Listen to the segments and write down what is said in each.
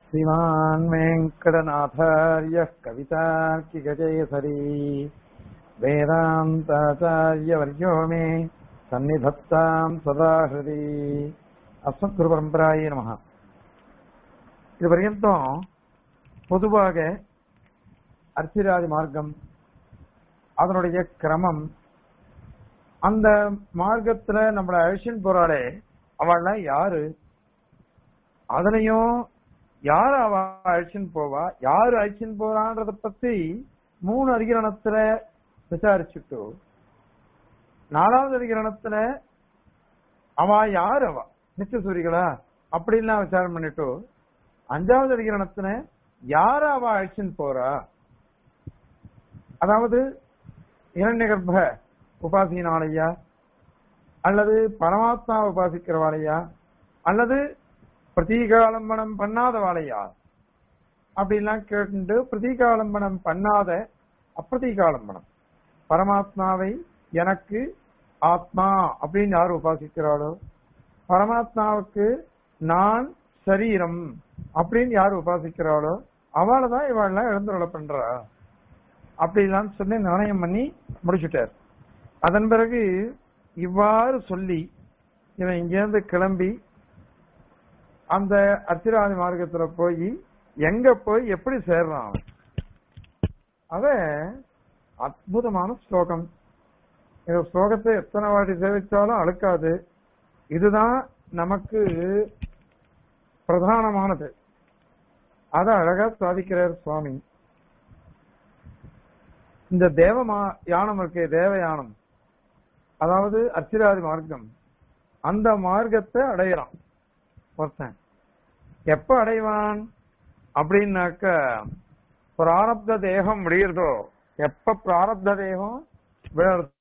श्रीमान् वेङ्कटनाथार्यः कवितार्किगजयसरी वेदान्ताचार्यवर्यो मे सन्निधत्ताम् सदा हृदि அஸ்மத்குருபரம்பராயே நமக இது பர்யந்தம் பொதுவாக அர்ச்சிராதி மார்க்கம் அதனுடைய கிரமம் அந்த மார்க்கத்துல நம்மள அழிச்சின்னு போறாளே அவள்லாம் யாரு அதுலயும் யாரு அவ அழிச்சுன்னு போவா யாரு அழிச்சுன்னு போறான்றத பத்தி மூணு அதிகரணத்துல விசாரிச்சுட்டு நாலாவது அதிகரணத்துல அவ யாரு அவ நிச்சசூரிகளா அப்படின்லாம் விசாரம் பண்ணிட்டு அஞ்சாவது அதிகரணத்துல யார அவ அழிச்சுன்னு போறா அதாவது இரண்ய கர்ப்ப உபாசினாலையா அல்லது பரமாத்மா உபாசிக்கிறவாளையா அல்லது பிரதீகாலம்பனம் பண்ணாத வாழையா அப்படிலாம் கேட்டு பிரதீகாலம்பனம் பண்ணாத அப்பிரதீகாலம்பனம் பரமாத்மாவை எனக்கு ஆத்மா அப்படின்னு யார் உபாசிக்கிறாளோ பரமாத்மாவுக்கு நான் சரீரம் அப்படின்னு யார் உபாசிக்கிறாளோ அவளை தான் இவாள்லாம் எழுந்துருள பண்றா அப்படிலாம் சொல்லி நிர்ணயம் பண்ணி முடிச்சுட்டார் அதன் பிறகு இவ்வாறு சொல்லி இவன் இங்கேருந்து கிளம்பி அந்த அர்ச்சிராதி மார்க்கத்துல போய் எங்க போய் எப்படி சேர்றான் அவன்? அத அற்புதமான ஸ்லோகம் இந்த ஸ்லோகத்தை எத்தனை வாட்டி சேவிச்சாலும் அழுக்காது இதுதான் நமக்கு பிரதானமானது அத அழகா சாதிக்கிறார் சுவாமி இந்த தேவமா யானம் இருக்கே தேவ யானம் அதாவது அர்ச்சிராதி மார்க்கம் அந்த மார்க்கத்தை அடையறான் ஒருத்தன் எப்ப அடைவான் அப்படின்னாக்க பிராரப்த தேகம் முடியுறதோ எப்ப பிராரப்த தேகம் விழறது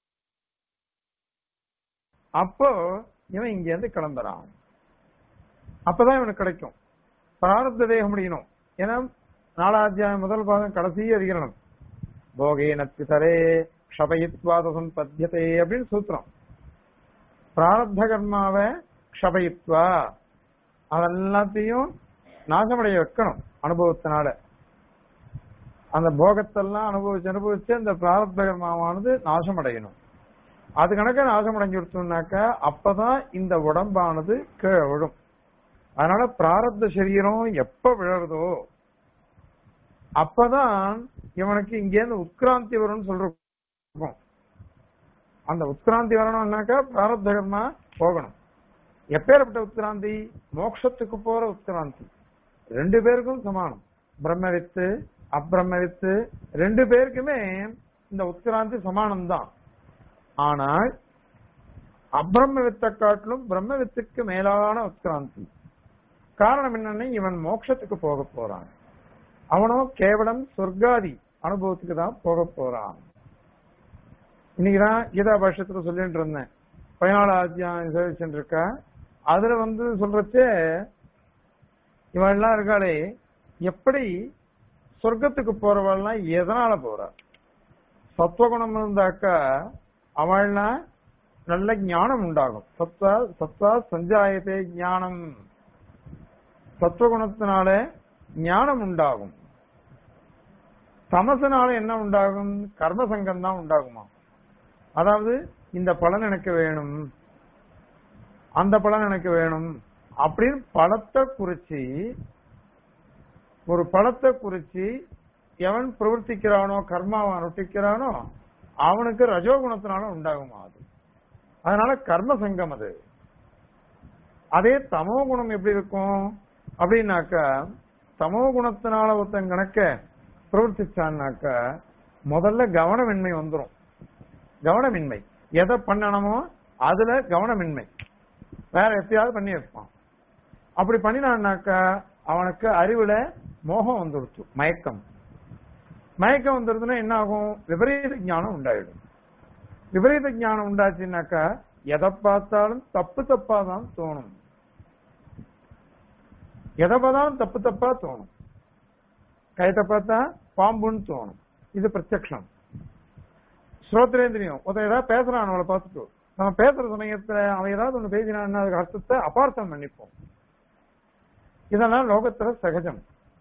அப்போ இவன் இங்க இருந்து கிளம்புறான் அப்பதான் இவனுக்கு கிடைக்கும் பிராரப்த தேகம் முடியணும் ஏன்னா நாலாத்தியாயம் முதல் பாகம் கடைசி அதிகரணம் போகேன பிதரே க்ஷபயித்வாத பத்தியதே அப்படின்னு சூத்திரம் பிராரப்த கர்மாவை க்ஷபயித்வா அதெல்லாத்தையும் நாசமடைய வைக்கணும் அனுபவத்தினால அந்த போகத்தெல்லாம் அனுபவிச்சு அனுபவிச்சு அந்த பிராரப்த கர்மாவானது நாசமடையணும் அது கணக்க நாசம் அடைஞ்சுடுத்தோம்னாக்க அப்பதான் இந்த உடம்பானது கீழே விழும் அதனால பிராரப்த சரீரம் எப்ப விழறதோ அப்பதான் இவனுக்கு இங்கேருந்து உட்கிராந்தி வரும்னு சொல்றோம் அந்த உட்கிராந்தி வரணும்னாக்கா பிராரப்த கர்மா போகணும் எப்பேற்பட்ட உட்கிராந்தி மோட்சத்துக்கு போற உட்கிராந்தி ரெண்டு பேருக்கும் சமானம் பிரம்மவித்து அப்பிரம்மவித்து ரெண்டு பேருக்குமே இந்த உட்கிராந்தி சமானம் தான் ஆனால் அப்பிரம்மவித்தை காட்டிலும் பிரம்மவித்துக்கு மேலான உட்கிராந்தி காரணம் என்னன்னா இவன் மோட்சத்துக்கு போக போறான் அவனோ கேவலம் சொர்க்காதி அனுபவத்துக்கு தான் போக போறான் இன்னைக்குதான் கீதா பாஷத்துல சொல்லிட்டு இருந்தேன் பதினாலு அத்தியாயம் சேவிச்சுட்டு இருக்கா அதுல வந்து சொல்றச்சே இவன் எல்லாம் இருக்காளே எப்படி சொர்க்கத்துக்கு போறவள்லாம் எதனால போறா சத்வகுணம் இருந்தாக்கா அவள்லாம் நல்ல ஞானம் உண்டாகும் சத்தா சத்தா சஞ்சாயத்தே ஞானம் சத்வகுணத்தினால ஞானம் உண்டாகும் தமசனால என்ன உண்டாகும் கர்மசங்கம் தான் உண்டாகுமா அதாவது இந்த பலன் எனக்கு வேணும் அந்த பலன் எனக்கு வேணும் அப்படின்னு பழத்தை குறிச்சு ஒரு பழத்தை குறிச்சு எவன் பிரவர்த்திக்கிறானோ கர்மாவை அனுஷ்டிக்கிறானோ அவனுக்கு ரஜோகுணத்தினால உண்டாகுமா அது அதனால கர்ம சங்கம் அது அதே தமோ குணம் எப்படி இருக்கும் அப்படின்னாக்கா தமோ குணத்தினால ஒருத்தன் கணக்க பிரவர்த்திச்சான்னாக்க முதல்ல கவனமின்மை வந்துரும் கவனமின்மை எதை பண்ணணுமோ அதுல கவனமின்மை வேற எப்பயாவது பண்ணி வைப்பான் அப்படி பண்ணினான்னாக்கா அவனுக்கு அறிவுல மோகம் வந்துடுச்சு மயக்கம் மயக்கம் வந்துருதுன்னா என்ன ஆகும் விபரீத ஞானம் உண்டாயிடும் விபரீத ஞானம் உண்டாச்சுன்னாக்கா எதை பார்த்தாலும் தப்பு தப்பா தான் தோணும் எதை பார்த்தாலும் தப்பு தப்பா தோணும் கயத்தை பார்த்தா பாம்புன்னு தோணும் இது பிரத்யக்ஷம் ஸ்ரோத்ரேந்திரியம் ஒருத்தன் ஏதாவது பேசுறான் அவளை பார்த்துட்டு நம்ம பேசுற சமயத்துல அவன் ஏதாவது ஒண்ணு பேசினான்னா அதுக்கு அர்த்தத்தை அபார்த்தம் பண்ணிப்போம் இதெல்லாம் லோகத்துல சகஜம்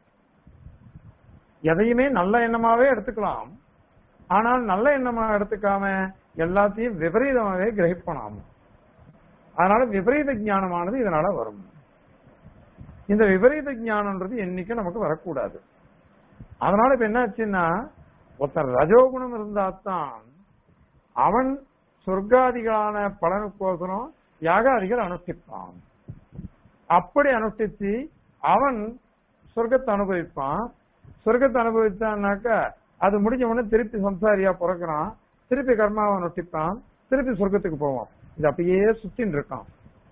எதையுமே நல்ல எண்ணமாவே எடுத்துக்கலாம் ஆனால் நல்ல எண்ணமா எடுத்துக்காம எல்லாத்தையும் விபரீதமாவே கிரகிப்பனாம் அதனால விபரீத ஞானமானது இதனால வரும் இந்த விபரீத ஞானம்ன்றது என்னைக்கும் நமக்கு வரக்கூடாது அதனால இப்ப என்ன ஆச்சுன்னா ஒருத்தர் ரஜோகுணம் இருந்தாதான் அவன் சொர்க்காதிகளான பலனுக்கோசரம் யாகாதிகள் அனுஷ்டிப்பான் அப்படி அனுஷ்டிச்சு அவன் சொர்க்கத்தை அனுபவிப்பான் சொர்க்கத்தை அனுபவிச்சான்னாக்கா அது முடிஞ்ச உடனே திருப்பி சம்சாரியா பிறக்கிறான் திருப்பி கர்மாவை அனுஷ்டிப்பான் திருப்பி சொர்க்கத்துக்கு போவான் இது அப்படியே சுத்தின்னு இருக்கான்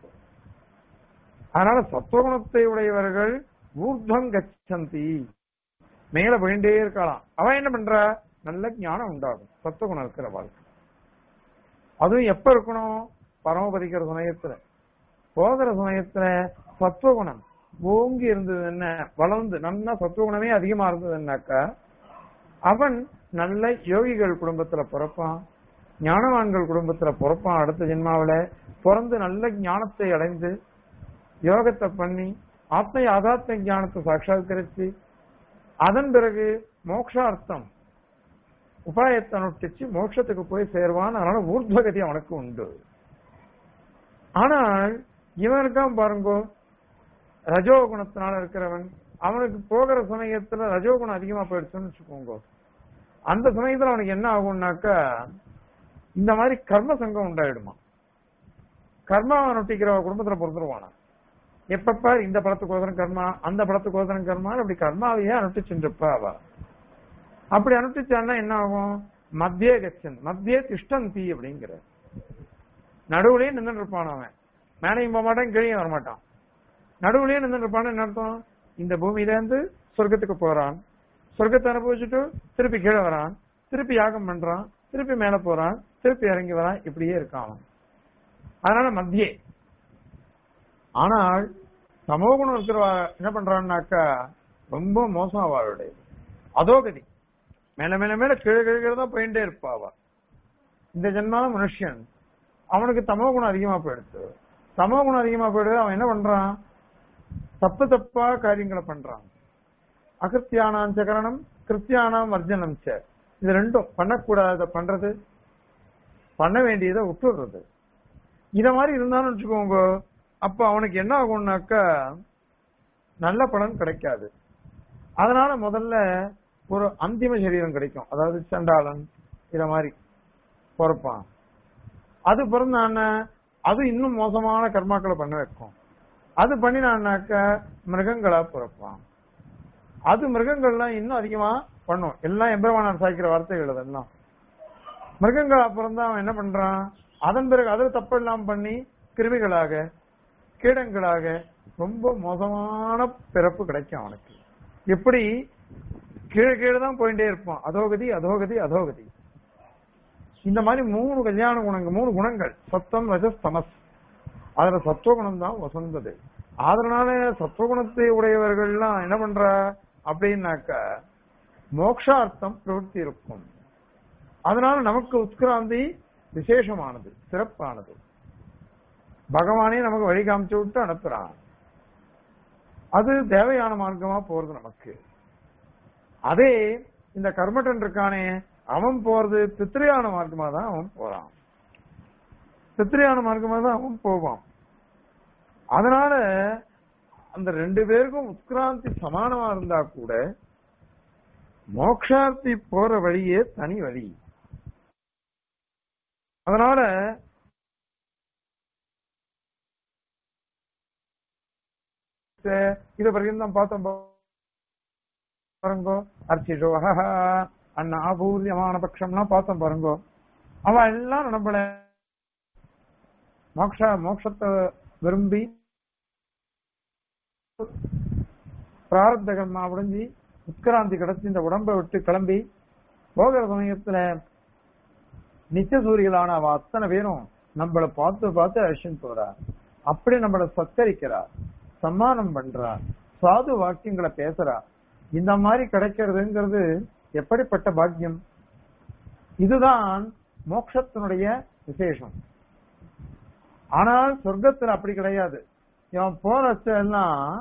அதனால சத்துவகுணத்தை உடையவர்கள் ஊர்தம் கச்சந்தி மேல போயிட்டே இருக்கலாம் அவன் என்ன பண்ற நல்ல ஞானம் உண்டாகும் சத்துவகுணம் இருக்கிற வாழ்க்கை அதுவும் எப்ப இருக்கணும் பரமபதிக்கிற சமயத்துல போகிற சமயத்துல சத்துவகுணம் ஓங்கி இருந்தது என்ன வளர்ந்து நல்லா சத்துவகுணமே அதிகமா இருந்ததுன்னாக்கா அவன் நல்ல யோகிகள் குடும்பத்துல பிறப்பான் ஞானவான்கள் குடும்பத்துல பிறப்பான் அடுத்த ஜென்மாவில பிறந்து நல்ல ஞானத்தை அடைந்து யோகத்தை பண்ணி ஆத்ம யாதாத்ம ஞானத்தை சாட்சாத்கரிச்சு அதன் பிறகு மோக்ஷார்த்தம் உபாயத்தை அனுஷ்டிச்சு மோட்சத்துக்கு போய் சேருவான் அதனால ஊர்துவகதி அவனுக்கு உண்டு ஆனால் இவனுக்காம் பாருங்க ரஜோகுணத்தினால இருக்கிறவன் அவனுக்கு போகிற சமயத்துல ரஜோகுணம் அதிகமா போயிடுச்சுன்னு வச்சுக்கோங்க அந்த சமயத்துல அவனுக்கு என்ன ஆகும்னாக்கா இந்த மாதிரி கர்ம சங்கம் உண்டாயிடுமா கர்மாவை நொட்டிக்கிற குடும்பத்துல பொறுத்துருவானா எப்பப்ப இந்த படத்துக்கு ஓதனம் கர்மா அந்த படத்துக்கு ஓதனம் கர்மா அப்படி கர்மாவையே அனுஷ்டிச்சுருப்பா அவ அப்படி அனுஷ்டிச்சான்னா என்ன ஆகும் மத்திய கச்சன் மத்திய திஷ்டந்தி அப்படிங்கிற நடுவுலயே நின்று இருப்பான் அவன் மேலையும் போக மாட்டான் கீழே வரமாட்டான் நடுவுலயே நின்று இருப்பான்னு என்ன அர்த்தம் இந்த பூமியில இருந்து சொர்க்கத்துக்கு போறான் சொர்க்கத்தை அனுபவிச்சுட்டு திருப்பி கீழே வரான் திருப்பி யாகம் பண்றான் திருப்பி மேல போறான் திருப்பி இறங்கி வரான் இப்படியே இருக்கான் அவன் அதனால மத்தியே ஆனால் சமோகுணம் இருக்கிற என்ன பண்றான்னாக்கா ரொம்ப மோசம் அவளுடைய அதோகதி மேல மேல மேல கீழே கீழே தான் போயிட்டே இருப்பா அவ இந்த ஜென்மால மனுஷன் அவனுக்கு தமோ குணம் அதிகமா போயிடுச்சு தமோ குணம் அதிகமா போயிடுது அவன் என்ன பண்றான் தப்பு தப்பா காரியங்களை பண்றான் அகிருத்தியானாம் சகரணம் கிருத்தியானாம் வர்ஜனம் ச இது ரெண்டும் பண்ணக்கூடாத பண்றது பண்ண வேண்டியதை விட்டுடுறது இத மாதிரி இருந்தான்னு வச்சுக்கோங்க அப்ப அவனுக்கு என்ன ஆகும்னாக்கா நல்ல பலன் கிடைக்காது அதனால முதல்ல ஒரு அந்திம சரீரம் கிடைக்கும் அதாவது சண்டாளன் இத மாதிரி பிறப்பான் அது பிறந்தான அது இன்னும் மோசமான கர்மாக்களை பண்ண வைக்கும் அது பண்ணினான்னாக்க மிருகங்களா பிறப்பான் அது மிருகங்கள்லாம் இன்னும் அதிகமா பண்ணும் எல்லாம் எம்பெருமானார் சாய்க்கிற வார்த்தைகள் அதெல்லாம் மிருகங்களா பிறந்தா அவன் என்ன பண்றான் அதன் பிறகு அதில் தப்பெல்லாம் பண்ணி கிருமிகளாக கீடங்களாக ரொம்ப மோசமான பிறப்பு கிடைக்கும் அவனுக்கு எப்படி கீழே கீழே தான் போயிட்டே இருப்பான் அதோகதி அதோகதி அதோகதி இந்த மாதிரி மூணு கல்யாண குணங்கள் மூணு குணங்கள் சத்தம் ரஜஸ் தமஸ் அதுல சத்துவகுணம் தான் வசந்தது அதனால சத்துவகுணத்தை உடையவர்கள்லாம் என்ன பண்ற அப்படின்னாக்க மோக்ஷார்த்தம் பிரவൃத்தி இருக்கும் அதனால நமக்கு உத்கிராந்தி விசேஷமானது சிறப்பானது பகவானே நமக்கு வழி காமிச்சு விட்டு அனுப்புறான் அது தேவையான மார்க்கமா போறது நமக்கு அதே இந்த கர்மட்டன் இருக்கானே அவன் போறது பித்திரியான மார்க்கமா தான் அவன் போறான் பித்திரியான மார்க்கமா தான் அவன் போவான் அதனால அந்த ரெண்டு பேருக்கும் உத்கிராந்தி சமானமா இருந்தா கூட மோக்ஷார்த்தி போற வழியே தனி வழி அதனால இத பர்யந்தம் பார்த்தோம் பாருங்கோ அர்ச்சிஷோ அஹஹா அண்ணா ஆபூர்யமான பட்சம்லாம் பார்த்தோம் பாருங்கோ அவன் எல்லாம் நம்மள மோக்ஷ மோட்சத்தை விரும்பி பிராரப்த கர்மா முடிஞ்சு உட்கிராந்தி கிடைச்சி இந்த உடம்பை விட்டு கிளம்பி போகிற சமயத்துல நித்தியசூரிகளான அவ அத்தனை பேரும் நம்மள பார்த்து பார்த்து அழிச்சுன்னு போறா அப்படி நம்மள சத்கரிக்கிறா சம்மானம் பண்றா சாது வாக்கியங்களை பேசுறா இந்த மாதிரி கிடைக்கிறதுங்கிறது எப்படிப்பட்ட பாக்கியம் இதுதான் மோட்சத்தினுடைய விசேஷம் ஆனால் சொர்க்கத்துல அப்படி கிடையாது இவன் போற எல்லாம்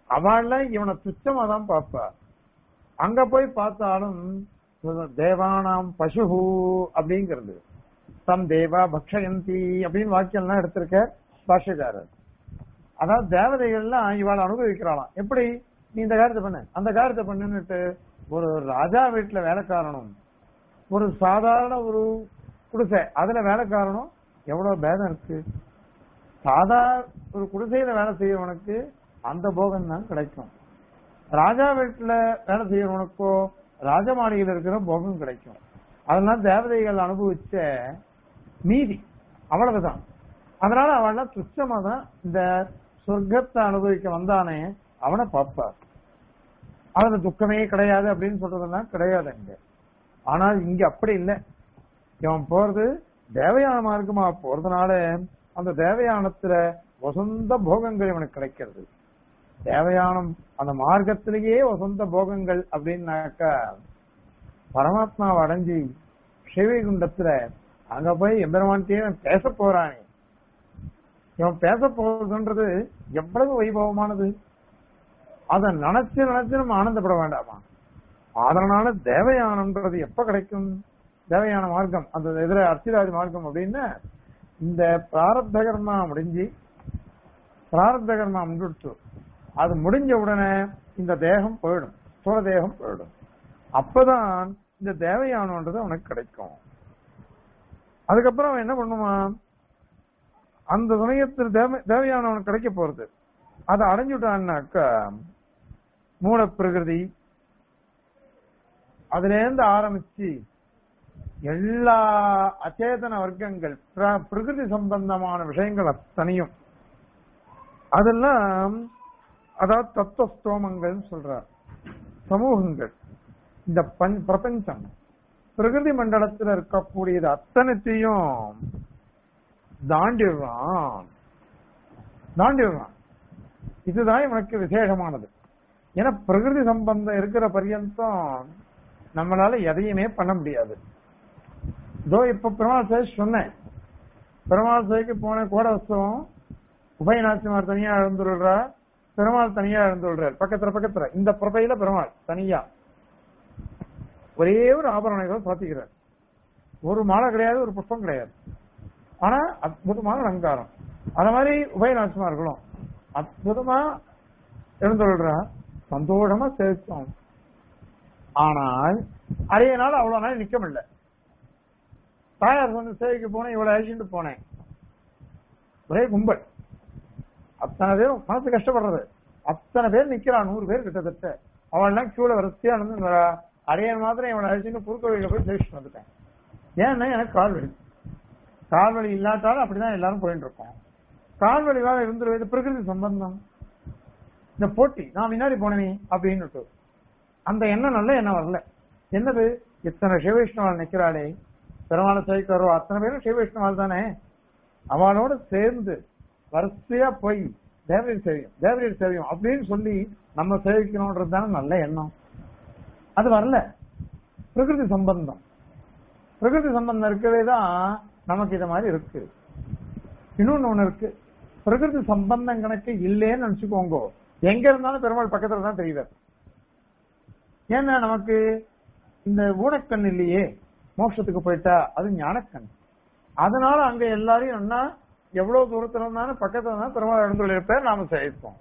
அவள்லாம் இவனை துச்சமா தான் பார்ப்பா அங்க போய் பார்த்தாலும் தேவானாம் பசு அப்படிங்கிறது தம் தேவா பக்ஷயந்தி அப்படின்னு வாக்கியம்லாம் எடுத்திருக்க பாஷ்யக்காரர் அதாவது தேவதைகள்லாம் இவாள் அனுபவிக்கிறாளாம் எப்படி நீ இந்த காரியத்தை பண்ணு அந்த காரியத்தை பண்ணுன்னுட்டு ஒரு ராஜா வீட்டுல வேலைக்காரனும் ஒரு சாதாரண ஒரு குடிசை அதுல வேலைக்காரனும் எவ்வளவு பேதம் இருக்கு சாதா ஒரு குடிசையில வேலை செய்யறவனுக்கு அந்த போகம் தான் கிடைக்கும் ராஜா வீட்டுல வேலை செய்யறவனுக்கோ ராஜமாளிகையில் இருக்கிற போகம் கிடைக்கும் அதெல்லாம் தேவதைகள் அனுபவிச்ச மீதி அவ்வளவுதான் அதனால அவன் துச்சமா தான் இந்த சொர்க்கத்தை அனுபவிக்க வந்தானே அவனை பார்ப்பார் அவனுக்கு துக்கமே கிடையாது அப்படின்னு சொல்றதெல்லாம் கிடையாது அங்க ஆனால் இங்க அப்படி இல்லை இவன் போறது தேவயான மார்க்கமா போறதுனால அந்த தேவயானத்துல வசந்த போகங்கள் இவனுக்கு கிடைக்கிறது தேவயானம் அந்த மார்க்கத்திலேயே வசந்த போகங்கள் அப்படின்னாக்கா பரமாத்மாவை அடைஞ்சி சிவகுண்டத்துல அங்க போய் எம்பெருமான்கிட்டயே இவன் பேச போறானே இவன் பேச போறதுன்றது எவ்வளவு வைபவமானது அதை நினைச்சு நினைச்சு நம்ம ஆனந்தப்பட வேண்டாமா அதனால தேவயானம்ன்றது எப்ப கிடைக்கும் தேவயான மார்க்கம் அந்த எதிர அர்ச்சிராஜ் மார்க்கம் அப்படின்னு இந்த பிராரப்த கர்மா முடிஞ்சு பிராரப்த கர்மா முடிச்சு அது முடிஞ்ச உடனே இந்த தேகம் போயிடும் சுர தேகம் போயிடும் அப்பதான் இந்த தேவயானம்ன்றது அவனுக்கு கிடைக்கும் அதுக்கப்புறம் அவன் என்ன பண்ணுவான் அந்த சமயத்தில் தேவ தேவையான அவனுக்கு கிடைக்க போறது அதை அடைஞ்சுட்டான்னாக்கா மூல பிரகிருதி அதுல இருந்து ஆரம்பிச்சு எல்லா அச்சேதன வர்க்கங்கள் பிர- பிரகிருதி சம்பந்தமான விஷயங்கள் அத்தனையும் அதெல்லாம் அதாவது தத்துவ ஸ்தோமங்கள் சொல்றார் சமூகங்கள் இந்த பஞ்- பிரபஞ்சம் பிரகிருதி மண்டலத்தில் இருக்கக்கூடியது அத்தனைத்தையும் தாண்டிடுறான் தாண்டிடுறான் இதுதான் இவனுக்கு விசேஷமானது ஏன்னா பிரகிருதி சம்பந்தம் இருக்கிற பர்யந்தம் நம்மளால எதையுமே பண்ண முடியாது இதோ இப்ப பெருமாள் சேஷ் சொன்னேன் பெருமாள் சேக்கு போன கோட உற்சவம் உபயநாச்சிமார் தனியா எழுந்துள்ளார் பெருமாள் தனியா எழுந்துள்ளார் பக்கத்துல பக்கத்துல இந்த பிரபையில பெருமாள் தனியா ஒரே ஒரு ஆபரணங்களை சாத்திக்கிறார் ஒரு மாலை கிடையாது ஒரு புஷ்பம் கிடையாது ஆனா அற்புதமான அலங்காரம் அத மாதிரி உபயநாச்சிமார்களும் அற்புதமா எழுந்துள்ளார் சந்தோஷமா சேவிச்சோம் ஆனால் அரைய நாள் அவ்வளவு நாள் நிக்க முடியல தாயார் வந்து சேவைக்கு போனேன் இவ்வளவு அழிச்சுட்டு போனேன் ஒரே கும்பல் அத்தனை பேரும் மனசு கஷ்டப்படுறது அத்தனை பேர் நிக்கிறான் நூறு பேர் கிட்டத்தட்ட அவள்லாம் கியூல வரிசையா இருந்து அடையன் மாத்திரம் இவனை அழிச்சுட்டு குறுக்கோவில போய் சேவிச்சுட்டு வந்துட்டேன் ஏன்னா எனக்கு கால் வலி கால் வலி இல்லாட்டாலும் அப்படிதான் எல்லாரும் போயிட்டு இருக்கோம் கால் வலி வேற இருந்துருவது பிரகிருதி சம்பந்தம் இந்த போட்டி நான் முன்னாடி போனேனே அப்படின்னு அந்த எண்ணம் நல்ல எண்ணம் வரல என்னது இத்தனை சிவவிஷ்ணுவால் நிக்கிறாளே பெருமாளை சேவிக்கிறோ அத்தனை பேரும் சிவவிஷ்ணுவால் தானே அவளோட சேர்ந்து வரிசையா போய் தேவரீர் சேவியம் தேவரீர் சேவியம் அப்படின்னு சொல்லி நம்ம சேவிக்கணும்ன்றது தானே நல்ல எண்ணம் அது வரல பிரகிருதி சம்பந்தம் பிரகிருதி சம்பந்தம் இருக்கவே தான் நமக்கு இது மாதிரி இருக்கு இன்னொன்னு ஒண்ணு இருக்கு பிரகிருதி சம்பந்தம் கணக்கு இல்லேன்னு நினைச்சுக்கோங்க எங்க இருந்தாலும் பெருமாள் பக்கத்துல தான் தெரியுவார் ஏன்னா நமக்கு இந்த ஊனக்கண் இல்லையே மோட்சத்துக்கு போயிட்டா அது ஞானக்கண் அதனால அங்க எல்லாரையும் என்ன எவ்வளவு தூரத்துல இருந்தாலும் பக்கத்துல இருந்தாலும் பெருமாள் எழுந்துள்ளிருப்பார் நாம சேவிப்போம்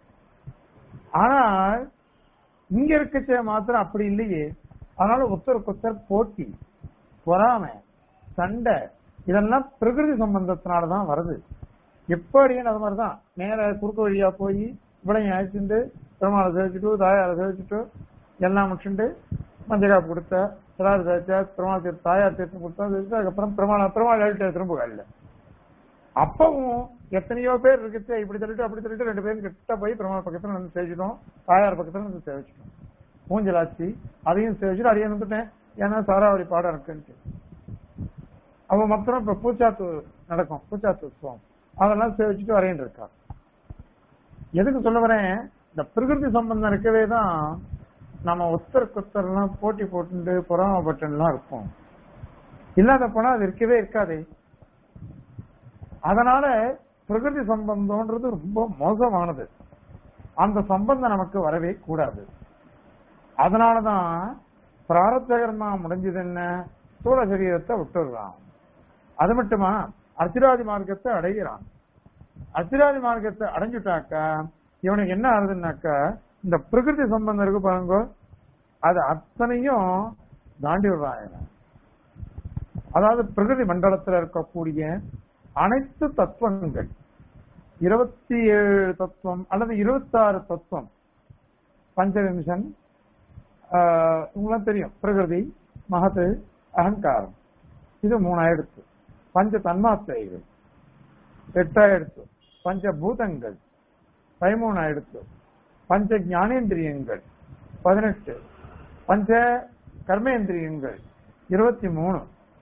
ஆனால் இங்க இருக்கச்ச மாத்திரம் அப்படி இல்லையே அதனால ஒருத்தருக்கு ஒருத்தர் போட்டி பொறாமை சண்டை இதெல்லாம் பிரகிருதி சம்பந்தத்தினாலதான் வருது எப்படின்னு அது மாதிரிதான் நேர குறுக்கு வழியா போய் இவ்வளையும் அழைச்சிட்டு பெருமாளை சேவிச்சுட்டு தாயாரை சேவிச்சுட்டு எல்லாம் முடிச்சுட்டு மஞ்சக்காப்பு கொடுத்த சிலாறு சேவிச்சா பெருமாள் தீர்த்த தாயார் தீர்த்தம் கொடுத்தா சேவிச்சு அதுக்கப்புறம் பெருமாள் பெருமாள் எழுட்டு திரும்ப காலில் அப்பவும் எத்தனையோ பேர் இருக்குச்சு இப்படி தள்ளிட்டு அப்படி தள்ளிட்டு ரெண்டு பேரும் கிட்ட போய் பெருமாள் பக்கத்துல வந்து சேவிச்சிட்டோம் தாயார் பக்கத்துல வந்து சேவிச்சிட்டோம் மூஞ்சலாச்சி அதையும் சேவிச்சுட்டு அதையும் வந்துட்டேன் ஏன்னா சாராவளி பாடம் இருக்குன்ட்டு அவன் மாத்திரம் இப்ப பூச்சாத்து நடக்கும் பூச்சாத்து உற்சவம் அதெல்லாம் சேவிச்சுட்டு வரையின்னு இருக்கா எதுக்கு சொல்ல வரேன் இந்த பிரகிருதி சம்பந்தம் இருக்கவே தான் நம்ம ஒத்தருக்கு ஒத்தர்லாம் போட்டி போட்டு பொறாமப்பட்டுலாம் இருப்போம் இல்லாத போனா அது இருக்கவே இருக்காதே அதனால பிரகிருதி சம்பந்தம்ன்றது ரொம்ப மோசமானது அந்த சம்பந்தம் நமக்கு வரவே கூடாது அதனாலதான் பிராரத்த கர்மா முடிஞ்சது என்ன ஸ்தூல சரீரத்தை விட்டுடுறான் அது மட்டுமா அர்ச்சிராதி மார்க்கத்தை அடைகிறான் அர்ச்சிராதி மார்க்கத்தை அடைஞ்சுட்டாக்கா இவனுக்கு என்ன ஆகுதுன்னாக்கா இந்த பிரகிருதி சம்பந்தம் இருக்கு பாருங்க அது அத்தனையும் தாண்டி விடுறான் இவன். அதாவது பிரகிருதி மண்டலத்துல இருக்கக்கூடிய அனைத்து தத்துவங்கள் இருபத்தி ஏழு தத்துவம் அல்லது இருபத்தாறு தத்துவம் பஞ்சவிம்சன் ஆஹ், உங்களுக்கு தெரியும் பிரகிருதி மகத்து அகங்காரம் இது மூணாயிடுத்து பஞ்ச தன்மாத்திரைகள் எட்டாயிடுத்து பஞ்ச பூதங்கள் பதிமூணாயிடுத்து பஞ்ச ஞானேந்திரியங்கள் பதினெட்டு பஞ்ச கர்மேந்திரியங்கள் இருபத்தி மூணு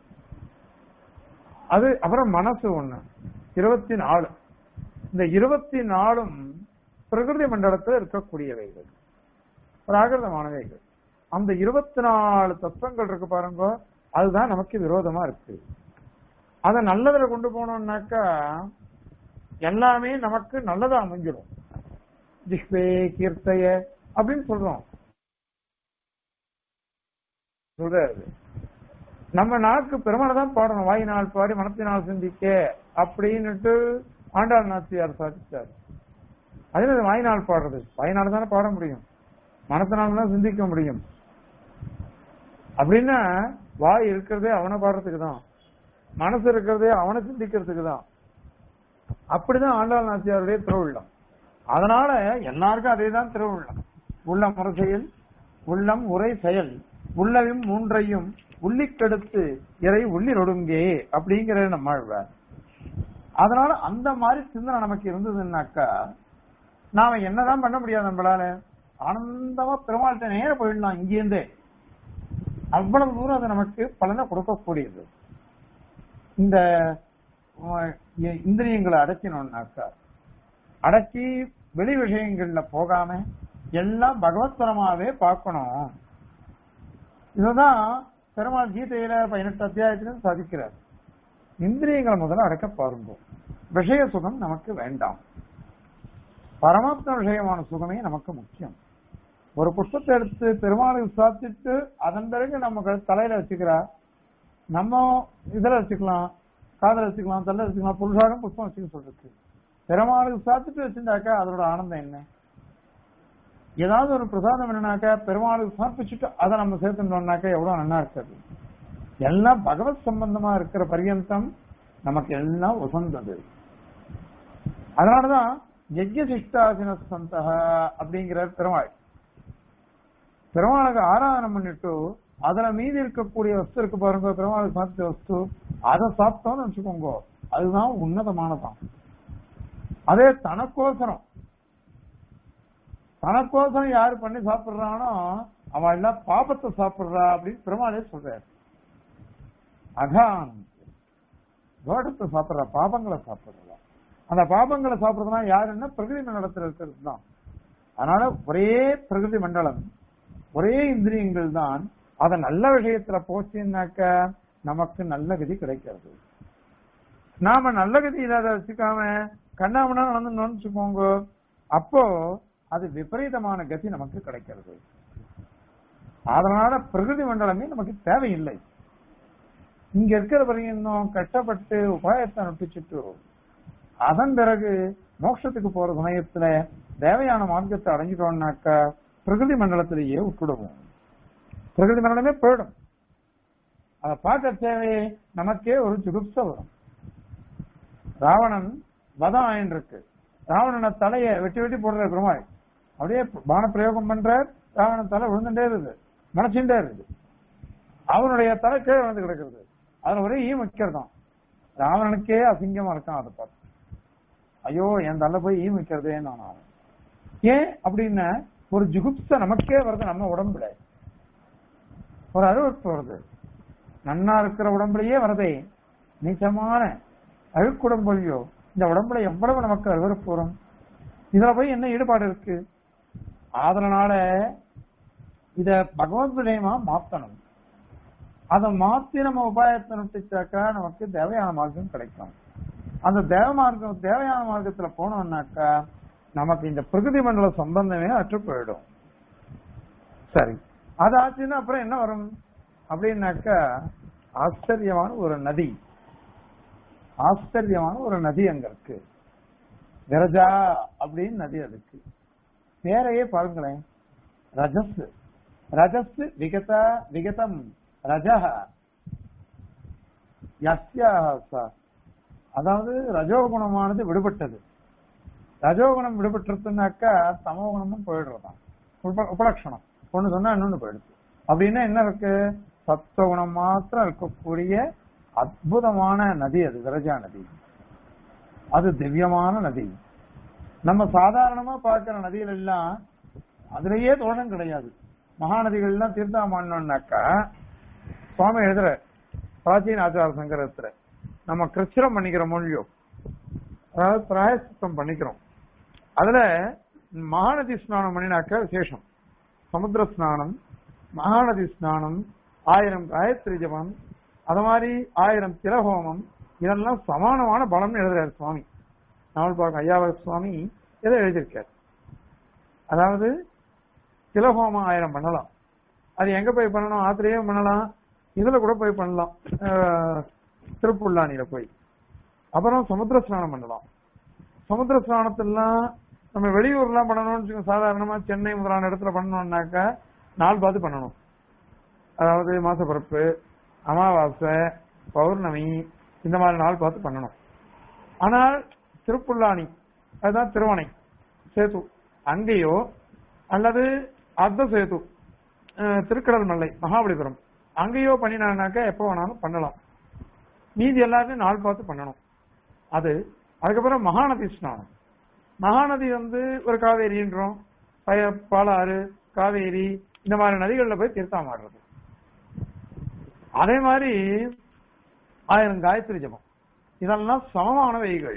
அது அப்புறம் மனசு ஒண்ணு இருபத்தி நாலு இந்த இருபத்தி நாலும் பிரகிருதி மண்டலத்தில் இருக்கக்கூடியவைகள் பிராகிருதமானவைகள் அந்த இருபத்தி நாலு தத்துவங்கள் இருக்கு பாருங்க அதுதான் நமக்கு விரோதமா இருக்கு அதை நல்லதுல கொண்டு போனோம்னாக்கா எல்லாமே நமக்கு நல்லதா அமைஞ்சிடும் ஜிஹ்வே கீர்த்தைய அப்படின்னு சொல்றோம் சொல்றாரு நம்ம நாக்கு பெருமாளை தான் பாடணும் வாயினால் பாடி மனத்தினால் சிந்திக்க அப்படின்னுட்டு ஆண்டாள் நாச்சியார் சாதிச்சார் அதே மாதிரி வாயினால் பாடுறது வாயினால் தானே பாட முடியும் மனத்தினால் தான் சிந்திக்க முடியும் அப்படின்னா வாய் இருக்கிறதே அவனை பாடுறதுக்கு தான் மனசு இருக்கிறதே அவனை சிந்திக்கிறதுக்கு தான் அப்படிதான் ஆண்டாள் நாச்சியாருடைய திருவிழம் அதனால எல்லாருக்கும் அதே தான் திருவிழம் உள்ளம் ஒரு செயல் உள்ளம் உரை செயல் உள்ளவும் மூன்றையும் உள்ளிக்கெடுத்து இறை உள்ளி நொடுங்கே அப்படிங்கிற நம்மாழ்வார் அதனால அந்த மாதிரி சிந்தனை நமக்கு இருந்ததுன்னாக்கா நாம என்னதான் பண்ண முடியாது நம்மளால ஆனந்தமா பெருமாள்கிட்ட நேர போயிடலாம் இங்கேருந்தே அவ்வளவு தூரம் அது நமக்கு பலனை கொடுக்கக்கூடியது இந்த அஹ், இ- இந்திரியங்களை அடக்கினோம்னாக்கா அடக்கி வெளி விஷயங்கள்ல போகாம எல்லாம் பகவத்பரமாவே பார்க்கணும் இதுதான் பெருமாள் கீதையில பதினெட்டு அத்தியாயத்திலும் சாதிக்கிறார் இந்திரியங்களை முதல்ல அடக்க பாருங்க விஷய சுகம் நமக்கு வேண்டாம் பரமாத்ம விஷயமான சுகமே நமக்கு முக்கியம் ஒரு புஷ்பத்தை எடுத்து பெருமாளுக்கு சாத்திட்டு அதன் பிறகு நம்ம க- தலையில வச்சுக்கிறா நம்ம இதுல வச்சுக்கலாம் காதல வச்சுக்கலாம் தள்ள வச்சுக்கலாம் புருஷாரம் புஷ்பம் வச்சுக்க சொல்லிருக்கு பெருமாளுக்கு சாத்திட்டு வச்சிருந்தாக்கா அதோட ஆனந்தம் என்ன ஏதாவது ஒரு பிரசாதம் என்னன்னாக்கா பெருமாளுக்கு சமர்ப்பிச்சுட்டு அதை நம்ம சேர்த்துட்டோம்னாக்கா எவ்வளவு நல்லா இருக்காது எல்லாம் பகவத் சம்பந்தமா இருக்கிற பரியந்தம் நமக்கு எல்லாம் உசந்தது அதனாலதான் யஜ்ய சிஷ்டாசின சந்தக அப்படிங்கிற பெருமாள் பெருமாளுக்கு ஆராதனம் பண்ணிட்டு அதுல மீதி இருக்கக்கூடிய வஸ்து இருக்கு பாருங்க பெருமாளுக்கு சாப்பிட்ட வஸ்து அதை சாப்பிட்டோம்னு வச்சுக்கோங்க அதுதான் உன்னதமானதான் அதே தனக்கோசரம் தனக்கோசரம் யாரு பண்ணி சாப்பிடுறானோ அவன் எல்லாம் பாபத்தை சாப்பிடுறா அப்படின்னு பெருமாளே சொல்றாரு அகான் தோட்டத்தை சாப்பிடுற பாபங்களை சாப்பிடுறா அந்த பாபங்களை சாப்பிடுறதுனா யாருன்னா பிரகிருதி மண்டலத்தில் இருக்கிறது தான் அதனால ஒரே பிரகிருதி மண்டலம் ஒரே இந்திரியங்கள் தான் அத நல்ல விஷயத்துல போச்சுன்னாக்க நமக்கு நல்ல கதி கிடைக்கிறது நாம நல்ல கதி இல்லாத வச்சுக்காம கண்ணாமனா நடந்துன்னு வச்சுக்கோங்க அப்போ அது விபரீதமான கதி நமக்கு கிடைக்கிறது அதனால பிரகிருதி மண்டலமே நமக்கு தேவையில்லை இங்க இருக்கிற வரையும் கஷ்டப்பட்டு உபாயத்தை நொட்டிச்சுட்டு அதன் பிறகு மோட்சத்துக்கு போற சமயத்துல தேவையான மார்க்கத்தை அடைஞ்சிட்டோம்னாக்கா பிரகிருதி மண்டலத்திலேயே விட்டுடுவோம் பிரகிருதி மண்டலமே போயிடும் அதை பார்க்க தேவை நமக்கே ஒரு ஜுகுப்ச வரும் ராவணன் வதம் ஆயின் இருக்கு ராவணனை தலைய வெட்டி வெட்டி போடுற பெருமாள் அப்படியே பான பிரயோகம் பண்ற ராவணன் தலை விழுந்துட்டே இருக்குது மனசுட்டே இருக்குது அவனுடைய தலை கீழே விழுந்து கிடக்கிறது அதுல ஒரே ஈ வைக்கிறதாம் ராவணனுக்கே அசிங்கமா இருக்கான் அதை பார்த்து ஐயோ என் தலை போய் ஈ வைக்கிறதே நான் அவன் ஏன் அப்படின்னா ஒரு ஜுகுப்ச நமக்கே வருது நம்ம உடம்புல ஒரு அருவறுப்பு வருது நன்னா இருக்கிற உடம்புலயே வருதே நீச்சமான அழுக்குடம்புலையோ இந்த உடம்புல எவ்வளவு நமக்கு அருவறுப்பு வரும் இதுல போய் என்ன ஈடுபாடு இருக்கு அதனால இத பகவத் விஷயமா மாத்தணும் அதை மாத்தி நம்ம உபாயத்தை நுட்டிச்சாக்கா நமக்கு தேவையான மார்க்கம் கிடைக்கும் அந்த தேவ மார்க்கம் தேவையான மார்க்கத்துல போனோம்னாக்கா நமக்கு இந்த பிரகிருதி மண்டல சம்பந்தமே அற்று போயிடும் சரி அது ஆச்சுன்னா அப்புறம் என்ன வரும் அப்படின்னாக்கா ஆச்சரியமான ஒரு நதி ஆச்சரியமான ஒரு நதி அங்க இருக்கு விரஜா அப்படின்னு நதி அதுக்கு பேரையே பாருங்களேன் ரஜஸ் ரஜஸ் விகத விகதம் ரஜஹ யஸ்யா ச. அதாவது ரஜோகுணமானது விடுபட்டது ரஜோகுணம் விடுபட்டுருச்சுனாக்கா தமோகுணமும் போயிடுறதாம் உப- உபலட்சணம் ஒண்ணு சொன்னா இன்னொன்னு போயிடுது அப்படின்னா என்ன இருக்கு சத்துவகுணம் மாத்திரம் இருக்கக்கூடிய அற்புதமான நதி அது விரஜா நதி அது திவ்யமான நதி நம்ம சாதாரணமா பார்க்கிற நதிகள் எல்லாம் அதுலயே தோஷம் கிடையாது மகாநதிகள் எல்லாம் தீர்த்தாமான்னாக்கா சுவாமி எழுதுற பிராச்சீன ஆச்சார சங்கரத்துல நம்ம கிருச்சிரம் பண்ணிக்கிற மொழியோ அதாவது பிராயசித்தம் பண்ணிக்கிறோம் அதுல மகாநதி ஸ்நானம் பண்ணினாக்க விசேஷம் சமுத்திர ஸ்நானம் மகாநதி ஸ்நானம் ஆயிரம் காயத்ரி ஜபம் அது மாதிரி ஆயிரம் திலஹோமம் இதெல்லாம் சமானமான பலம்னு எழுதுறாரு சுவாமி நாவல் பார்க்க ஐயாவ சுவாமி இதை எழுதியிருக்கார் அதாவது திலஹோமம் ஆயிரம் பண்ணலாம் அது எங்க போய் பண்ணணும் ஆத்திரையே பண்ணலாம் இதுல கூட போய் பண்ணலாம் அஹ், திருப்புல்லானியில போய் அப்புறம் சமுத்திர ஸ்நானம் பண்ணலாம் சமுத்திர ஸ்நானத்திலாம் நம்ம வெளியூர்லாம் பண்ணணும்னு வச்சுக்கோங்க, சாதாரணமா சென்னை முதலான இடத்துல பண்ணணும்னாக்கா நாள் பார்த்து பண்ணணும் அதாவது மாசப்பிறப்பு அமாவாசை பௌர்ணமி இந்த மாதிரி நாள் பார்த்து பண்ணணும் ஆனால் திருப்புல்லானி அதுதான் திருவணை சேது அங்கேயோ அல்லது அர்த்த சேது அஹ், திருக்கடல் மல்லை மகாபலிபுரம் அங்கேயோ பண்ணினானாக்கா எப்போ வேணாலும் பண்ணலாம் மீதி எல்லாருமே நாள் பார்த்து பண்ணணும் அது அதுக்கப்புறம் மகாநதி ஸ்நானம் மகாநதி வந்து ஒரு காவேரின்றோம் பய பாலாறு காவேரி இந்த மாதிரி நதிகள்ல போய் தீர்த்தம் ஆடுறது அதே மாதிரி ஆயிரம் காயத்ரி ஜபம் இதெல்லாம் சமமானவைகள்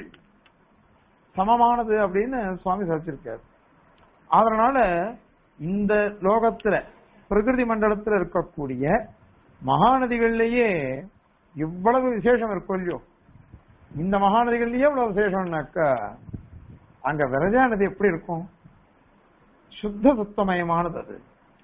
சமமானது அப்படின்னு சுவாமி சாதிச்சிருக்காரு அதனால இந்த லோகத்துல பிரகிருதி மண்டலத்துல இருக்கக்கூடிய மகாநதிகள்லயே இவ்வளவு விசேஷம் இருக்கும் இல்லையோ இந்த மகாநதிகள்லயே இவ்வளவு விசேஷம்னாக்கா அங்க விரஜா நதி எப்படி இருக்கும் சுத்த சுத்தமயமானது அது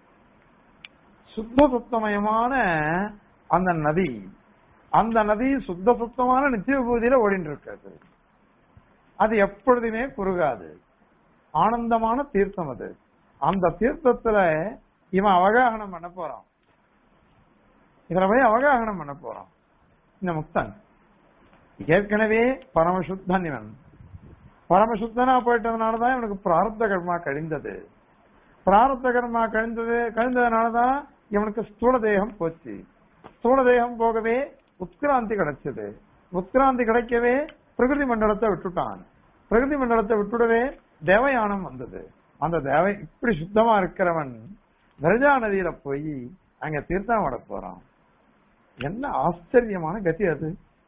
சுத்த சுத்தமயமான அந்த நதி அந்த நதி சுத்த சுத்தமான நித்திய விபூதியில ஓடிட்டு இருக்காது அது எப்பொழுதுமே குறுகாது ஆனந்தமான தீர்த்தம் அது அந்த தீர்த்தத்துல இவன் அவகாகனம் பண்ண போறான் இதுல போய் அவகாகனம் பண்ண போறான் இந்த முக்தன் ஏற்கனவே பரமசுத்தன் இவன் பரமசுத்தனா போயிட்டதுனாலதான் இவனுக்கு பிராரப்த கர்மா கழிந்தது பிராரப்த கர்மா கழிந்தது கழிந்ததுனாலதான் இவனுக்கு ஸ்தூல தேகம் போச்சு ஸ்தூல தேகம் போகவே உத்கிராந்தி கிடைச்சது உத்கிராந்தி கிடைக்கவே பிரகிருதி மண்டலத்தை விட்டுட்டான் பிரகிருதி மண்டலத்தை விட்டுடவே தேவயானம் வந்தது அந்த தேவை இப்படி சுத்தமா இருக்கிறவன் விரஜா நதியில போய் அங்க தீர்த்தம் ஆட போறான் என்ன ஆச்சரியமான கதி அது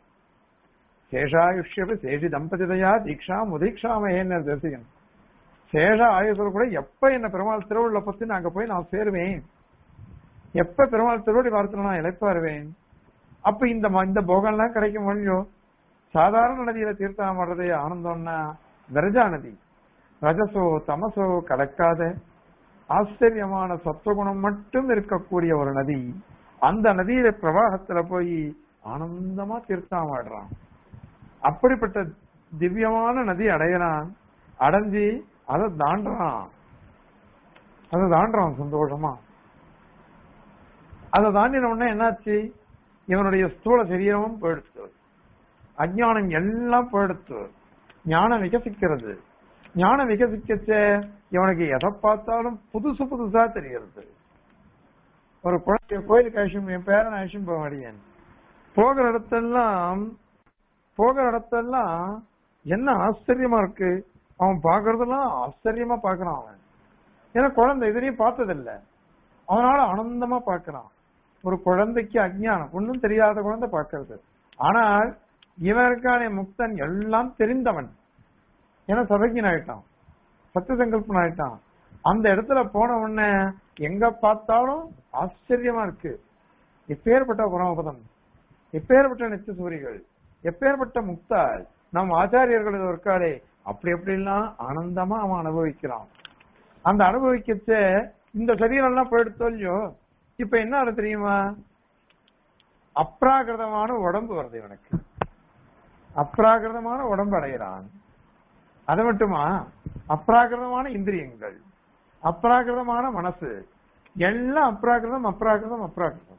சேஷாயுஷ்யபி சேஷி தம்பதிதையா தீக்ஷா முதீக்ஷாமேன்னு தேசிகன் சேஷ ஆயுசர் கூட எப்ப என்ன பெருமாள் திருவள்ள பத்தி நாங்க போய் நான் சேருவேன் எப்ப பெருமாள் திருவடி வாரத்துல நான் இழைப்பாருவேன் அப்ப இந்த ம- இந்த போகம்லாம் கிடைக்க முடியும் சாதாரண நதியில தீர்த்தம் ஆடுறதே ஆனந்தம்னா விரஜா நதி ரஜசோ தமசோ கலக்காத ஆச்சரியமான சத்துவகுணம் மட்டும் இருக்கக்கூடிய ஒரு நதி அந்த நதியில பிரவாகத்துல போய் ஆனந்தமா தீர்த்தம் ஆடுறான் அப்படிப்பட்ட திவ்யமான நதி அடையறான் அடைஞ்சு அதை தாண்டுறான் அதை தாண்டுறான் சந்தோஷமா அதை தாண்டின உடனே என்னாச்சு இவனுடைய ஸ்தூல சரீரமும் போயிடுத்து அஜ்ஞானம் எல்லாம் போயிடுத்து ஞானம் விகசிக்கிறது ஞானம் விகசிக்கச்ச இவனுக்கு எதை பார்த்தாலும் புதுசு புதுசா தெரிகிறது ஒரு குழந்தைய கோயிலுக்கு அழிச்சும் என் பேரன் அழிச்சும் போக மாட்டேன் போகிற இடத்தெல்லாம் போகிற இடத்தெல்லாம் என்ன ஆச்சரியமா இருக்கு அவன் பாக்குறதெல்லாம் ஆச்சரியமா பாக்குறான் அவன் ஏன்னா குழந்தை இதுலயும் பார்த்ததில்ல அவனால ஆனந்தமா பார்க்கறான் ஒரு குழந்தைக்கு அஜ்ஞானம் ஒன்னும் தெரியாத குழந்தை பார்க்கறது ஆனால் இவன் இருக்கானே முக்தன் எல்லாம் தெரிந்தவன் ஏன்னா சதக்கியன் ஆயிட்டான் சத்திய சங்கல்பன் ஆயிட்டான் அந்த இடத்துல போன உடனே எங்க பார்த்தாலும் ஆச்சரியமா இருக்கு எப்பேற்பட்ட பரமபதம் எப்பேற்பட்ட நித்திய சூரிகள் எப்பேற்பட்ட முக்தாள் நம் ஆச்சாரியர்கள் இது இருக்காளே அப்படி எப்படிலாம் ஆனந்தமா அவன் அனுபவிக்கிறான் அந்த அனுபவிக்கச்ச இந்த சரீரம் எல்லாம் போயிடுத்தோ இல்லையோ இப்ப என்ன ஆகுது தெரியுமா அப்ராகிருதமான உடம்பு வருது இவனுக்கு அப்ராகிருதமான உடம்பு அடைகிறான் அது மட்டுமா அப்ராகிருதமான இந்திரியங்கள் அப்ராகிருதமான மனசு எல்லாம் அப்ராகிருதம் அப்ராகிருதம் அப்ராகிருதம்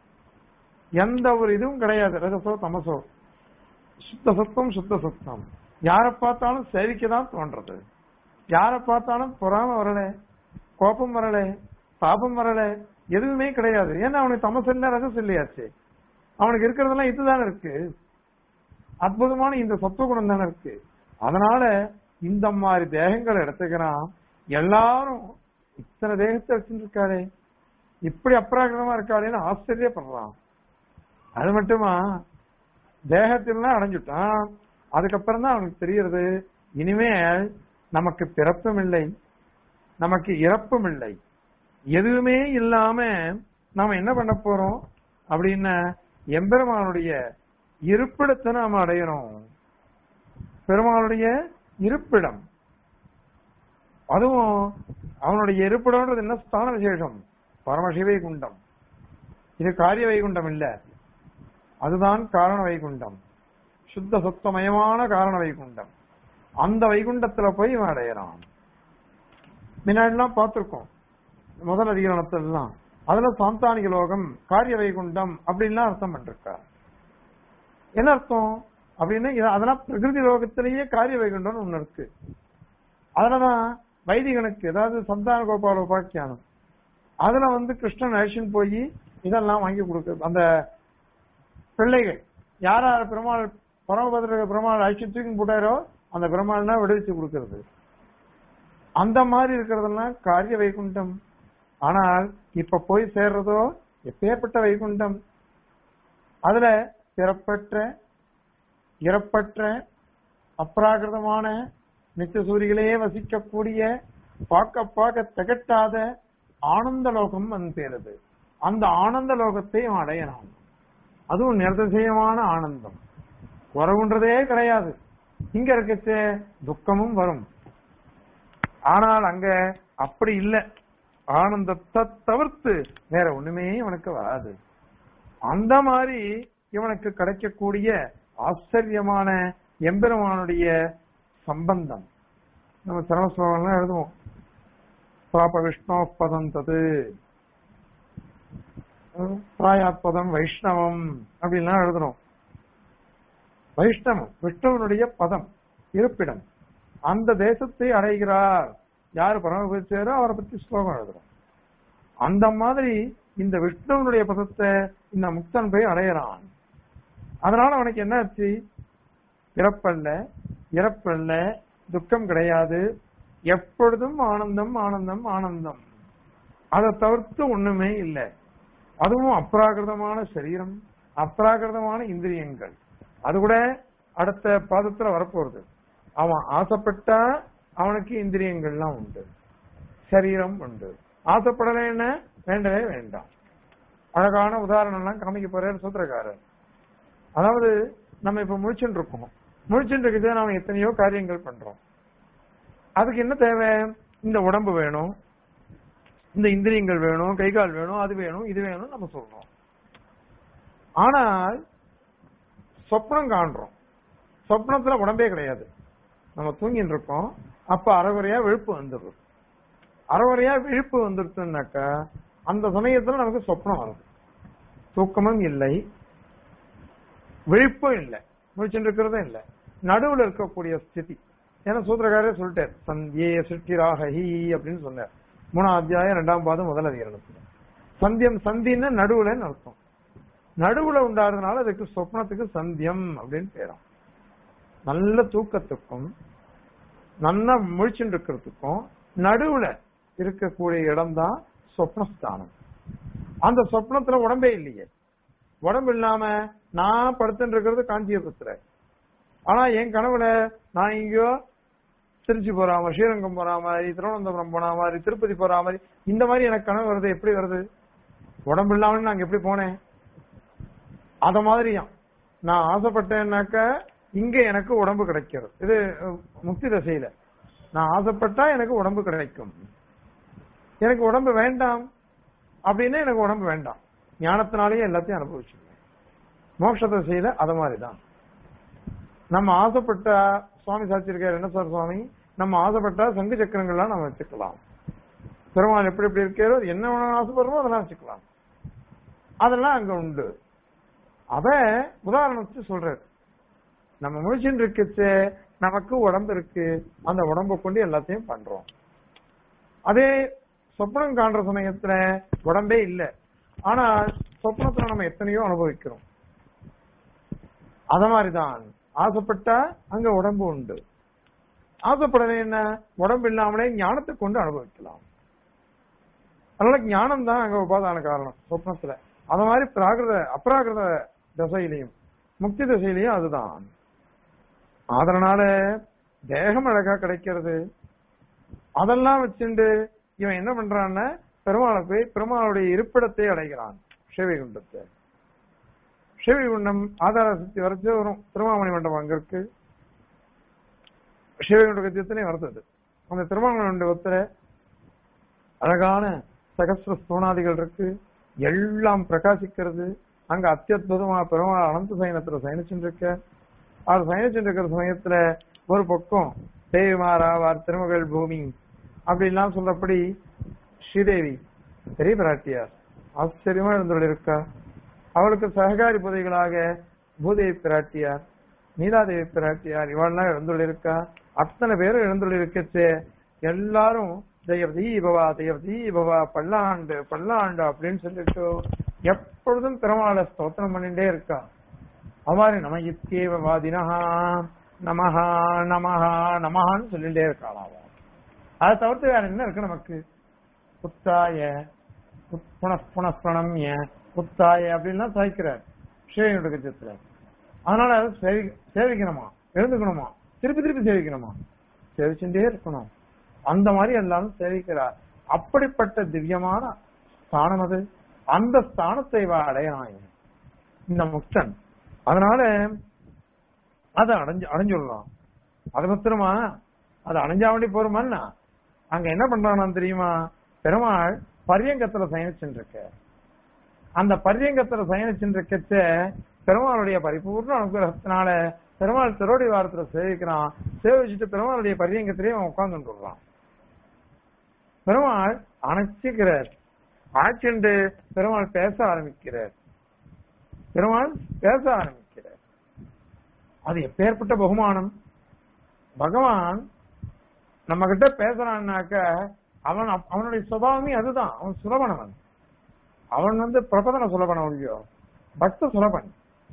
எந்த ஒரு இதுவும் கிடையாது ரஜசோ தமசோ சுத்த சத்தம் சுத்த சத்தம் யாரை பார்த்தாலும் சேவிக்க தான் தோன்றது யாரை பார்த்தாலும் பொறாம வரல கோபம் வரல பாபம் வரல எதுவுமே கிடையாது ஏன்னா அவனுக்கு தமசு இல்ல ரஜஸ் இல்லையாச்சு அவனுக்கு இருக்கிறதெல்லாம் இதுதானே இருக்கு அற்புதமான இந்த சத்துவகுணம் தானே இருக்கு அதனால இந்த மாதிரி தேகங்களை எடுத்துக்கிறான் எல்லாரும் இத்தனை தேகத்தை வச்சுருக்காளே இப்படி அப்ராகிரமா இருக்காளேன்னு ஆச்சரியப்படுறான் அது மட்டுமா தேகத்திலாம் அடைஞ்சுட்டான் அதுக்கப்புறம் தான் அவனுக்கு தெரியறது இனிமேல் நமக்கு பிறப்பும் இல்லை நமக்கு இறப்பும் இல்லை எதுவுமே இல்லாம நாம என்ன பண்ண போறோம் அப்படின்னா எம்பெருமானுடைய இருப்பிடத்தை நாம அடையணும் பெருமானுடைய இருப்பிடம் அதுவும் அவனுடைய இருப்பிடம்ன்றது என்ன ஸ்தான விசேஷம் பரமசிவ வைகுண்டம் இது காரிய வைகுண்டம் இல்ல அதுதான் காரண வைகுண்டம் சுத்த சுத்தமயமான காரண வைகுண்டம் அந்த வைகுண்டத்துல போய் இவன் அடையறான் முன்னாடிலாம் பார்த்திருக்கோம் முதல் அதிகரணத்திலாம் அதுல சாந்தானிக லோகம் காரிய வைகுண்டம் அப்படின்லாம் அர்த்தம் பண்ணிருக்கா என்ன அர்த்தம் அப்படின்னா இது- அதெல்லாம் பிரகிருதி லோகத்திலேயே காரிய வைகுண்டம்னு ஒண்ணு இருக்கு அதுலதான் வைதிகனுக்கு அதாவது சந்தான கோபால உபாக்கியானம் அதுல வந்து கிருஷ்ணன் அழிச்சுன்னு போய் இதெல்லாம் வாங்கி கொடுக்குறது அந்த பிள்ளைகள் யார் யார் பெருமாள் பரமபதிர பெருமாள் அழிச்சு தூக்கி போட்டாரோ அந்த பெருமாள்னா விடுவிச்சு கொடுக்கிறது அந்த மாதிரி இருக்கிறதெல்லாம் காரிய வைகுண்டம் ஆனால் இப்ப போய் சேர்றதோ எப்பேற்பட்ட வைகுண்டம் அதுல பிறப்பற்ற இறப்பற்ற அப்ராகிருதமான நித்திய சூரிகளே வசிக்கக்கூடிய பார்க்க பார்க்க திகட்டாத ஆனந்த லோகம் வந்து சேருது அந்த ஆனந்த லோகத்தை அவன் அடையலாம் அதுவும் நிர்திசயமான ஆனந்தம் குறவுன்றதே கிடையாது இங்க இருக்கச்சே துக்கமும் வரும் ஆனால் அங்க அப்படி இல்ல ஆனந்தத்தை தவிர்த்து வேற ஒண்ணுமே இவனுக்கு வராது அந்த மாதிரி இவனுக்கு கிடைக்கக்கூடிய ஆச்சரியமான எம்பெருமானுடைய சம்பந்தம் நம்ம சரவஸ்லோகம்லாம் எழுதுவோம் பிராப விஷ்ணோ பதம் தது பிராயாத்பதம் வைஷ்ணவம் அப்படின்லாம் எழுதுறோம் வைஷ்ணவம் விஷ்ணுவனுடைய பதம் இருப்பிடம் அந்த தேசத்தை அடைகிறார் யார் பரமபிடிச்சாரோ அவரை பத்தி ஸ்லோகம் எழுதுறோம் அந்த மாதிரி இந்த விஷ்ணுவனுடைய பதத்தை இந்த முக்தன் போய் அடையறான் அதனால அவனுக்கு என்ன ஆச்சு பிறப்பல்ல இறப்பல்ல துக்கம் கிடையாது எப்பொழுதும் ஆனந்தம் ஆனந்தம் ஆனந்தம் அதை தவிர்த்து ஒண்ணுமே இல்லை அதுவும் அப்ராகிருதமான சரீரம் அப்ராகிருதமான இந்திரியங்கள் அது கூட அடுத்த பாதத்துல வரப்போறது அவன் ஆசைப்பட்டா அவனுக்கு இந்திரியங்கள்லாம் உண்டு சரீரம் உண்டு ஆசைப்படலைன்னா வேண்டவே வேண்டாம் அழகான உதாரணம்லாம் காமிக்க போறாரு சூத்திரக்காரர் அதாவது நம்ம இப்ப முழிச்சுட்டு இருக்கோம் முழிச்சுட்டு இருக்குது நாம எத்தனையோ காரியங்கள் பண்றோம் அதுக்கு என்ன தேவை இந்த உடம்பு வேணும் இந்த இந்திரியங்கள் வேணும் கை கால் வேணும் அது வேணும் இது வேணும் நம்ம சொல்றோம் ஆனால் சொப்னம் காண்றோம் சொப்னத்துல உடம்பே கிடையாது நம்ம தூங்கிட்டு இருக்கோம் அப்ப அரைகுறையா விழுப்பு வந்துடுது அரைகுறையா விழுப்பு வந்துருச்சுன்னாக்கா அந்த சமயத்துல நமக்கு சொப்னம் வரும் தூக்கமும் இல்லை விழிப்பும் இல்லை முழிச்சுட்டு இருக்கிறதும் இல்லை நடுவுல இருக்கக்கூடிய ஸ்திதி ஏன்னா சூத்திரக்காரே சொல்லிட்டார் சந்தியே சிருஷ்டிராகி அப்படின்னு சொன்னார் மூணாம் அத்தியாயம் ரெண்டாம் பாதம் முதல் அதிகாரத்துல சந்தியம் சந்தின்னா நடுவுலன்னு அர்த்தம் நடுவுல உண்டாடுறதுனால அதுக்கு சொப்னத்துக்கு சந்தியம் அப்படின்னு பேரும் நல்ல தூக்கத்துக்கும் நல்லா முழிச்சுட்டு இருக்கிறதுக்கும் நடுவுல இருக்கக்கூடிய இடம் தான் சொப்னஸ்தானம் அந்த சொப்னத்துல உடம்பே இல்லையே உடம்பு இல்லாம நான் படுத்துட்டு இருக்கிறது காஞ்சிபுரத்துல ஆனா என் கனவுல நான் எங்கேயோ திருச்சி போற மாதிரி ஸ்ரீரங்கம் போற மாதிரி திருவனந்தபுரம் போன மாதிரி திருப்பதி போற மாதிரி இந்த மாதிரி எனக்கு கனவு வருது எப்படி வருது உடம்பு இல்லாம நாங்க எப்படி போனேன் அத மாதிரியாம் நான் ஆசைப்பட்டேன்னாக்க இங்க எனக்கு உடம்பு கிடைக்கிறது இது அஹ், முக்தி தசையில நான் ஆசைப்பட்டா எனக்கு உடம்பு கிடைக்கும் எனக்கு உடம்பு வேண்டாம் அப்படின்னா எனக்கு உடம்பு வேண்டாம் ஞானத்தினாலேயே எல்லாத்தையும் அனுபவிச்சுருவேன் மோட்ச தசையில அத மாதிரிதான் நம்ம ஆசைப்பட்டா சுவாமி சாட்சியிருக்காரு என்ன சார் சுவாமி நம்ம ஆசைப்பட்டா சங்கு சக்கரங்கள்லாம் நம்ம வச்சுக்கலாம் பெருமாள் எப்படி எப்படி இருக்காரோ என்ன வேணும் ஆசைப்படுறோமோ அதெல்லாம் வச்சுக்கலாம் அதெல்லாம் அங்க உண்டு அத உதாரணத்துக்கு சொல்றாரு நம்ம முழிச்சுட்டு இருக்குச்சு நமக்கு உடம்பு இருக்கு அந்த உடம்ப கொண்டு எல்லாத்தையும் பண்றோம் அதே சொப்னம் காண்ற சமயத்துல உடம்பே இல்ல ஆனா சொப்னத்துல நம்ம எத்தனையோ அனுபவிக்கிறோம் அத மாதிரிதான் ஆசைப்பட்டா அங்க உடம்பு உண்டு ஆசைப்படவே என்ன உடம்பு இல்லாமலே ஞானத்தை கொண்டு அனுபவிக்கலாம் அதனால ஞானம் தான் அங்க உபாதான காரணம் சொப்னத்துல அத மாதிரி பிராகிருத அப்ராகிருத தசையிலையும் முக்தி தசையிலையும் அதுதான் அதனால தேகம் அழகா கிடைக்கிறது அதெல்லாம் வச்சுண்டு இவன் என்ன பண்றான்னா பெருமாளை போய் பெருமாளுடைய இருப்பிடத்தை அடைகிறான் சிவகுண்டத்தை சிவகுண்டம் ஆதார சக்தி வரைச்சு வரும் திருமாமணி மண்டபம் அங்க இருக்கு சிவகுண்ட கத்தியத்திலே வருது அந்த திருமாமணி மண்டபத்துல அழகான சகஸ்ர ஸ்தோனாதிகள் இருக்கு எல்லாம் பிரகாசிக்கிறது அங்க அத்தியுதமா பெருமாள் அனந்த சயனத்துல சயனிச்சுட்டு இருக்க அவர் சயனிச்சுட்டு இருக்கிற சமயத்துல ஒரு பக்கம் தேவிமாராவார் திருமகள் பூமி அப்படிலாம் சொல்லப்படி ஸ்ரீதேவி பெரிய பிராட்டியார் ஆச்சரியமா இருந்தவள் இருக்கா அவளுக்கு சககாரி புதைகளாக பூதேவி பிராட்டியார் நீலாதேவி பிராட்டியார் இவள்லாம் எழுந்துள்ள இருக்கா அத்தனை பேரும் எழுந்துள்ள இருக்கச்சு எல்லாரும் தெய்வதி பவா தெய்வதி பவா பல்லாண்டு பல்லாண்டு அப்படின்னு சொல்லிட்டு எப்பொழுதும் பெருமாளை ஸ்தோத்திரம் பண்ணிட்டே இருக்கா அவ்வாறு நம இத்தேவ வாதினஹா நமஹா நமஹா நமஹான்னு சொல்லிட்டே இருக்காளாம் அவ அதை தவிர்த்து வேற என்ன இருக்கு நமக்கு புத்தாய புன புனப்பிரணம்ய புத்தாய அப்படின்லாம் சாய்க்கிறார் ஸ்ரீனுடைய கட்சத்துல அதனால அதை சேவி சேவிக்கணுமா எழுந்துக்கணுமா திருப்பி திருப்பி சேவிக்கணுமா சேவிச்சுட்டே இருக்கணும் அந்த மாதிரி எல்லாரும் சேவிக்கிறார் அப்படிப்பட்ட திவ்யமான ஸ்தானம் அது அந்த ஸ்தானத்தை இவ அடையலாம் இந்த முக்தன் அதனால அதை அடைஞ்சு அடைஞ்சுடலாம் அது மாத்திரமா அது அடைஞ்சா வேண்டி போருமான்னா அங்க என்ன பண்றானா தெரியுமா பெருமாள் பரியங்கத்துல சயனிச்சுட்டு இருக்க அந்த பரியங்கத்துல சயனிச்சுட்டு இருக்கச்ச பெருமாளுடைய பரிபூர்ண அனுகிரகத்தினால பெருமாள் திருவடி வாரத்துல சேவிக்கிறான் சேவிச்சுட்டு பெருமாளுடைய பரியங்கத்திலேயே அவன் உட்கார்ந்துட்டு பெருமாள் அணைச்சிக்கிறார் ஆட்சிண்டு பெருமாள் பேச ஆரம்பிக்கிறார் பெருமாள் பேச ஆரம்பிக்கிறார் அது எப்பேற்பட்ட பகுமானம் பகவான் நம்ம கிட்ட பேசுறான்னாக்க அவன் அப்- அவனுடைய சுபாவமே அதுதான் அவன் சுலபனவன் அவன் வந்து பிரபதன சுலபனம் இல்லையோ பக்த சுலபன்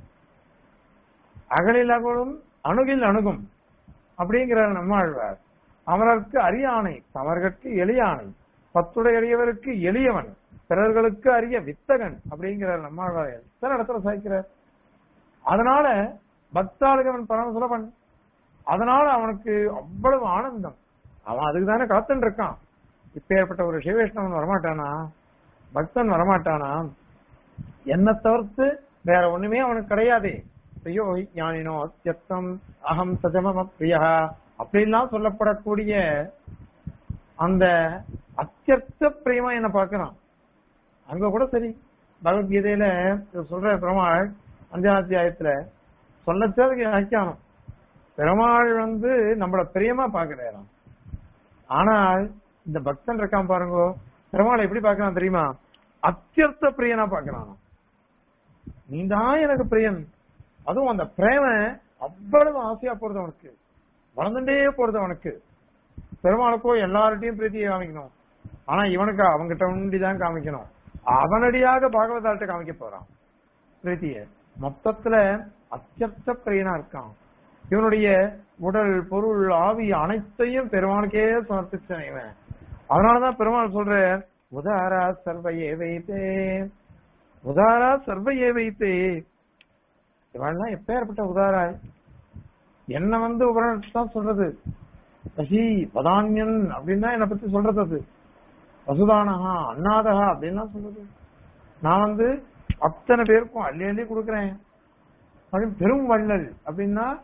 அகலில் அகலும் அணுகில் அணுகும் அப்படிங்கிற நம்மாழ்வார் அமரருக்கு அரியானை தமர்கற்கு எளியானை பத்துடை எளியவருக்கு எளியவன் பிறர்களுக்கு அரிய வித்தகன் அப்படிங்கிற நம்மாழ்வார் எத்தனை இடத்துல சாய்க்கிறார் அதனால பக்தாளுக்கு அவன் பரம சுலபன் அதனால அவனுக்கு அவ்வளவு ஆனந்தம் அவன் அதுக்கு தானே காத்துட்டு இருக்கான் இப்பேற்பட்ட ஒரு சிவவைஷ்ணவன் வரமாட்டானா பக்தன் வரமாட்டானா என்ன தவிர்த்து வேற ஒண்ணுமே அவனுக்கு கிடையாதே ஐயோ ஞானினோ அத்தியத்தம் அகம் சஜமம பிரியா அப்படின்லாம் சொல்லப்படக்கூடிய அந்த அத்தியர்த்த பிரியமா என்ன பார்க்கறான் அங்க கூட சரி பகவத்கீதையில இது சொல்ற பெருமாள் அஞ்சாம் அத்தியாயத்துல சொல்லச்சே அதுக்கு வியாக்கியானம் பெருமாள் வந்து நம்மள பிரியமா பாக்குறாராம் ஆனால் இந்த பக்தன் இருக்கான் பாருங்க பெருமாள் எப்படி பார்க்கறான் தெரியுமா அத்தியர்த்த பிரியனா பார்க்கறான் நீ தான் எனக்கு பிரியன் அதுவும் அந்த பிரேம அவ்வளவு ஆசையா போறது அவனுக்கு வளர்ந்துட்டே போறது அவனுக்கு பெருமாளுக்கோ எல்லார்ட்டையும் பிரீத்தியை காமிக்கணும் ஆனா இவனுக்கு அவங்கிட்ட உண்டிதான் காமிக்கணும் அவனடியாக பாகவதார்ட்ட காமிக்க போறான் பிரீத்திய மொத்தத்துல அத்தியர்த்த பிரியனா இருக்கான் இவனுடைய உடல் பொருள் ஆவி அனைத்தையும் பெருமாளுக்கே சமர்ப்பிச்சான் இவன் அதனாலதான் பெருமாள் சொல்ற உதாரா சர்வையே வைத்தே உதாரா சர்வையே வைத்தே இவெல்லாம் எப்பேற்பட்ட உதாராய் என்ன வந்து உபரணத்தை தான் சொல்றது பசி பதான்யன் அப்படின்னா என்னை பத்தி சொல்றது அது வசுதானஹா அண்ணாதகா அப்படின்லாம் சொல்றது நான் வந்து அத்தனை பேருக்கும் அள்ளி அள்ளி கொடுக்குறேன் அப்படின்னு பெரும் வள்ளல் அப்படின்னா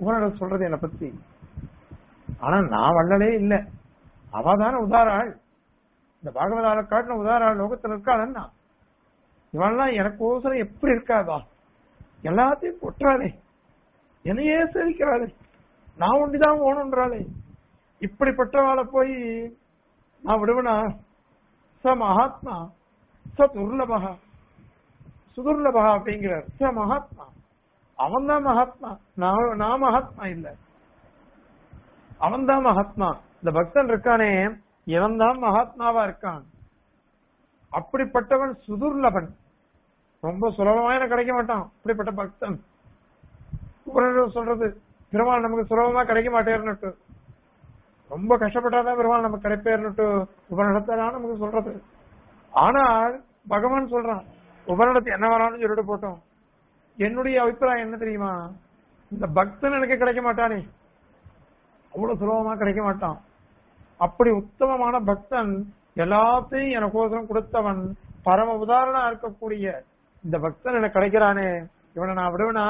உபனிடம் சொல்றது என்னை பத்தி ஆனா நான் வள்ளலே இல்ல அவ தானே உதாராள் இந்த பாகவதால காட்டின உதாராள் லோகத்துல இருக்காளன்னா இவெல்லாம் எனக்கு ஓசரம் எப்படி இருக்காதா எல்லாத்தையும் கொட்டுறாளே என்னையே சேவிக்கிறாளே நான் ஒண்டிதான் ஓணுன்றாளே இப்படிப்பட்டவாளை போய் நான் விடுவனா ச மகாத்மா ச துர்லபகா சுதுர்லபகா அப்படிங்கிறார் ச மகாத்மா அவன் தான் மகாத்மா நான் நான் மகாத்மா இல்ல அவன் தான் மகாத்மா இந்த பக்தன் இருக்கானே இவன் தான் மகாத்மாவா இருக்கான் அப்படிப்பட்டவன் சுதுர்லபன் ரொம்ப சுலபமா எனக்கு கிடைக்க மாட்டான் அப்படிப்பட்ட பக்தன் உபநிடதம் சொல்றது பெருமாள் நமக்கு சுலபமா கிடைக்க மாட்டேர்னுட்டு ரொம்ப கஷ்டப்பட்டாதான் பெருமாள் நமக்கு கிடைப்பேர்னுட்டு உபநிடத்தான் நமக்கு சொல்றது ஆனால் பகவான் சொல்றான் உபநிடத்து என்ன வேணாலும் சொல்லிட்டு போட்டோம் என்னுடைய அபிப்பிராயம் என்ன தெரியுமா இந்த பக்தன் எனக்கு கிடைக்க மாட்டானே அவ்வளவு சுலபமா கிடைக்க மாட்டான் அப்படி உத்தமமான பக்தன் எல்லாத்தையும் எனக்கோசரம் கொடுத்தவன் பரம உதாரணா இருக்கக்கூடிய இந்த பக்தன் எனக்கு கிடைக்கிறானே இவனை நான் விடுவனா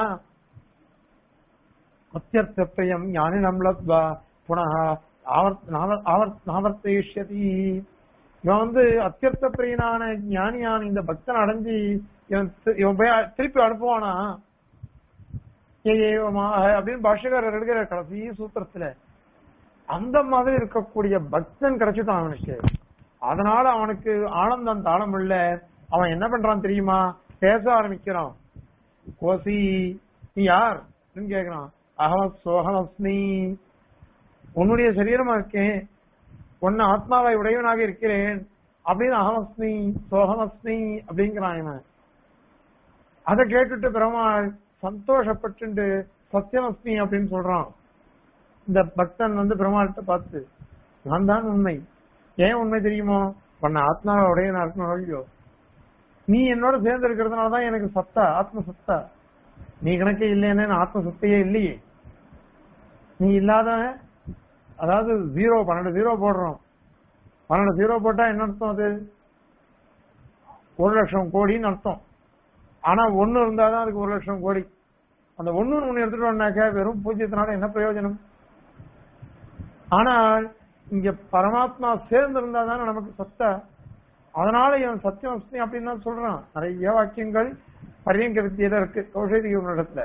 அத்தியர்த்த பிரியம் ஞானினம் லத்வா புனः ஆவர்த் நாவ- ஆவர்த் நாவர்த்தயிஷ்யதி இவன் வந்து அத்தியர்த்த பிரியனான ஞானியான இந்த பக்தன் அடைஞ்சு இவன் தி- இவன் போய் திருப்பி அனுப்புவானா ஏ ஏவமாக அப்படின்னு பாஷ்யக்காரர் எடுக்கிற கடைசி சூத்திரத்துல அந்த மாதிரி இருக்கக்கூடிய பக்தன் கிடைச்சுட்டான் அவனுக்கு அதனால அவனுக்கு ஆனந்தம் தாளம் இல்ல அவன் என்ன பண்றான் தெரியுமா பேச ஆரம்பிக்கிறான் கோசி நீ யார் அப்படின்னு கேக்குறான் அகம் சோகமஸ்மி உன்னுடைய சரீரமா இருக்கேன் உன்ன ஆத்மாவை உடையவனாக இருக்கிறேன் அப்படின்னு அகமஸ்மி சோகமஸ்மி அப்படிங்கிறான் இவன் அதை கேட்டுட்டு பெருமாள் சந்தோஷப்பட்டு சத்தியமஸ்மி அப்படின்னு சொல்றான் இந்த பக்தன் வந்து பெருமாள்கிட்ட பார்த்து நான் தான் உண்மை ஏன் உண்மை தெரியுமோ உன்னை ஆத்மாவை உடையவனா இருக்கணும் இல்லையோ நீ என்னோட சேர்ந்து இருக்கிறதுனால தான் எனக்கு சத்தா ஆத்ம சத்தா நீ கணக்கே இல்லைன்னு நான் ஆத்ம சத்தையே இல்லையே நீ இல்லாத அதாவது ஜீரோ பன்னெண்டு ஜீரோ போடுறோம் பன்னெண்டு ஜீரோ போட்டா என்ன அர்த்தம் அது ஒரு லட்சம் கோடின்னு அர்த்தம் ஆனா ஒண்ணு இருந்தாதான் அதுக்கு ஒரு லட்சம் கோடி அந்த ஒண்ணு ஒண்ணு எடுத்துட்டு வந்தாக்க வெறும் பூஜ்யத்தினால என்ன பிரயோஜனம் ஆனால் இங்க பரமாத்மா சேர்ந்து இருந்தா தானே நமக்கு சத்த அதனால இவன் சத்தியம் அஸ்மி அப்படின்னு தான் சொல்றான் நிறைய வாக்கியங்கள் பரியங்க வித்தியில இருக்கு கௌஷதி இடத்துல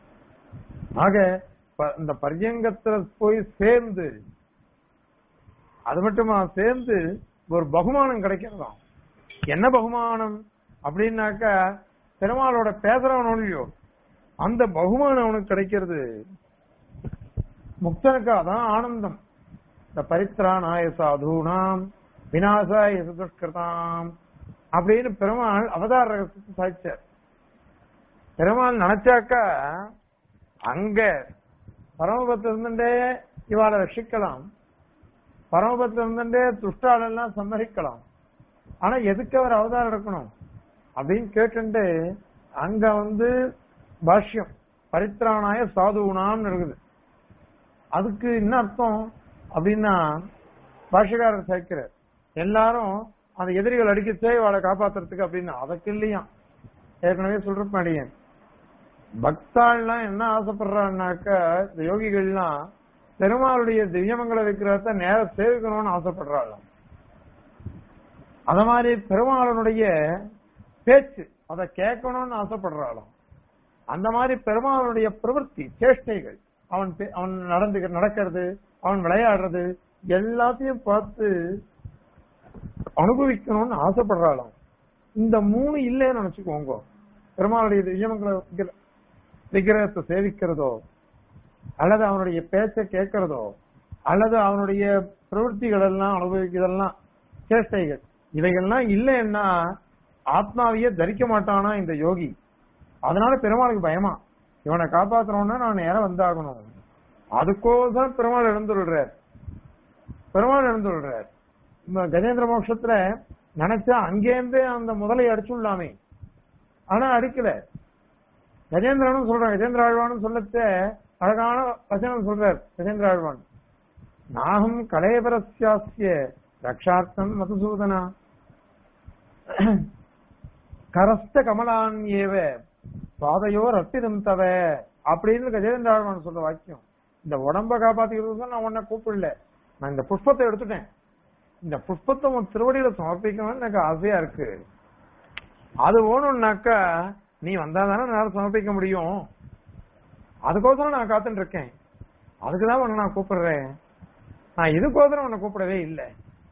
ஆக ப- இந்த பரியங்கத்துல போய் சேர்ந்து அது மட்டுமா சேர்ந்து ஒரு பகுமானம் கிடைக்கிறதாம் என்ன பகுமானம் அப்படின்னாக்க பெருமாளோட பேசுறவன் இல்லையோ அந்த பகுமானம் அவனுக்கு கிடைக்கிறது முக்தனுக்கு அதான் ஆனந்தம் இந்த பரித்ராணாய சாதுனாம் விநாசாய சுதுஷ்கிருதாம் அப்படின்னு பெருமாள் அவதார ரகசியத்தை சாதிச்சார் பெருமாள் நினைச்சாக்கா அங்க பரமபத்தில் இருந்துட்டே இவாளை ரட்சிக்கலாம் பரமபத்தில் இருந்துட்டே துஷ்டாலெல்லாம் சம்மரிக்கலாம் ஆனா எதுக்கு அவர் அவதாரம் எடுக்கணும் அப்படின்னு கேட்டுட்டு அங்க வந்து பாஷ்யம் பரித்ராணாய சாதுனாம்னு இருக்குது அதுக்கு என்ன அர்த்தம் அப்படின்னா பாஷ்யக்காரர் சேர்க்கிறார் எல்லாரும் அந்த எதிரிகள் அடிக்கச்சே அவளை காப்பாத்துறதுக்கு அப்படின்னு அதுக்கு இல்லையா ஏற்கனவே சொல்றேன் அடியேன் பக்தாள்லாம் என்ன ஆசைப்படுறான்னாக்க இந்த யோகிகள்லாம் பெருமாளுடைய திவ்யமங்கல விக்கிரகத்தை நேர சேவிக்கணும்னு ஆசைப்படுறாளாம் அத மாதிரி பெருமாளனுடைய பேச்சு அதை கேட்கணும்னு ஆசைப்படுறாளாம் அந்த மாதிரி பெருமாளுடைய பிரவൃத்தி சேஷ்டைகள் அவன் பே- அவன் நடந்து நடக்கிறது அவன் விளையாடுறது எல்லாத்தையும் பார்த்து அனுபவிக்கணும்னு ஆசைப்படுறாளாம் இந்த மூணு இல்லைன்னு நினைச்சுக்கோங்க பெருமாளுடைய திவ்யமங்கல விக்கிர- விக்கிரகத்தை சேவிக்கிறதோ அல்லது அவனுடைய பேச்ச கேட்கிறதோ அல்லது அவனுடைய பிரவൃத்திகள் எல்லாம் அனுபவிக்கிறதெல்லாம் சேஷ்டைகள் இவைகள்லாம் இல்லைன்னா ஆத்மாவையே தரிக்க மாட்டானா இந்த யோகி அதனால பெருமாளுக்கு பயமா இவனை காப்பாத்தணும்னா நான் நேரம் வந்தாகணும் அதுக்கோசரம் பெருமாள் எழுந்துள்ளார் பெருமாள் எழுந்துள்ளார் இந்த கஜேந்திர மோட்சத்துல நினைச்சா அங்கேருந்தே அந்த முதலை அடிச்சுள்ளாமே ஆனா அடிக்கல கஜேந்திரனும் சொல்றான் கஜேந்திர ஆழ்வானும் சொல்லச்ச அழகான வசனம் சொல்றார் கஜேந்திர ஆழ்வான் நாகம் கலேபரஸ்யாஸ்ய ரக்ஷார்த்தம் மதுசூதனா கரஸ்த கமலான் ஏவ பாதையோர் அர்ப்பிதம் தவ அப்படின்னு கஜேந்திர ஆழ்வான் சொல்ற வாக்கியம் இந்த உடம்ப காப்பாத்திக்கிறது தான் நான் உன்னை கூப்பிடல நான் இந்த புஷ்பத்தை எடுத்துட்டேன் இந்த புஷ்பத்தை உன் திருவடியில சமர்ப்பிக்கணும்னு எனக்கு ஆசையா இருக்கு அது வேணும்னாக்கா நீ வந்தா தானே என்னால சமர்ப்பிக்க முடியும் அதுக்கோசரம் நான் காத்துட்டு இருக்கேன் அதுக்குதான் உன்னை நான் கூப்பிடுறேன் நான் இதுக்கோசரம் உன்னை கூப்பிடவே இல்லை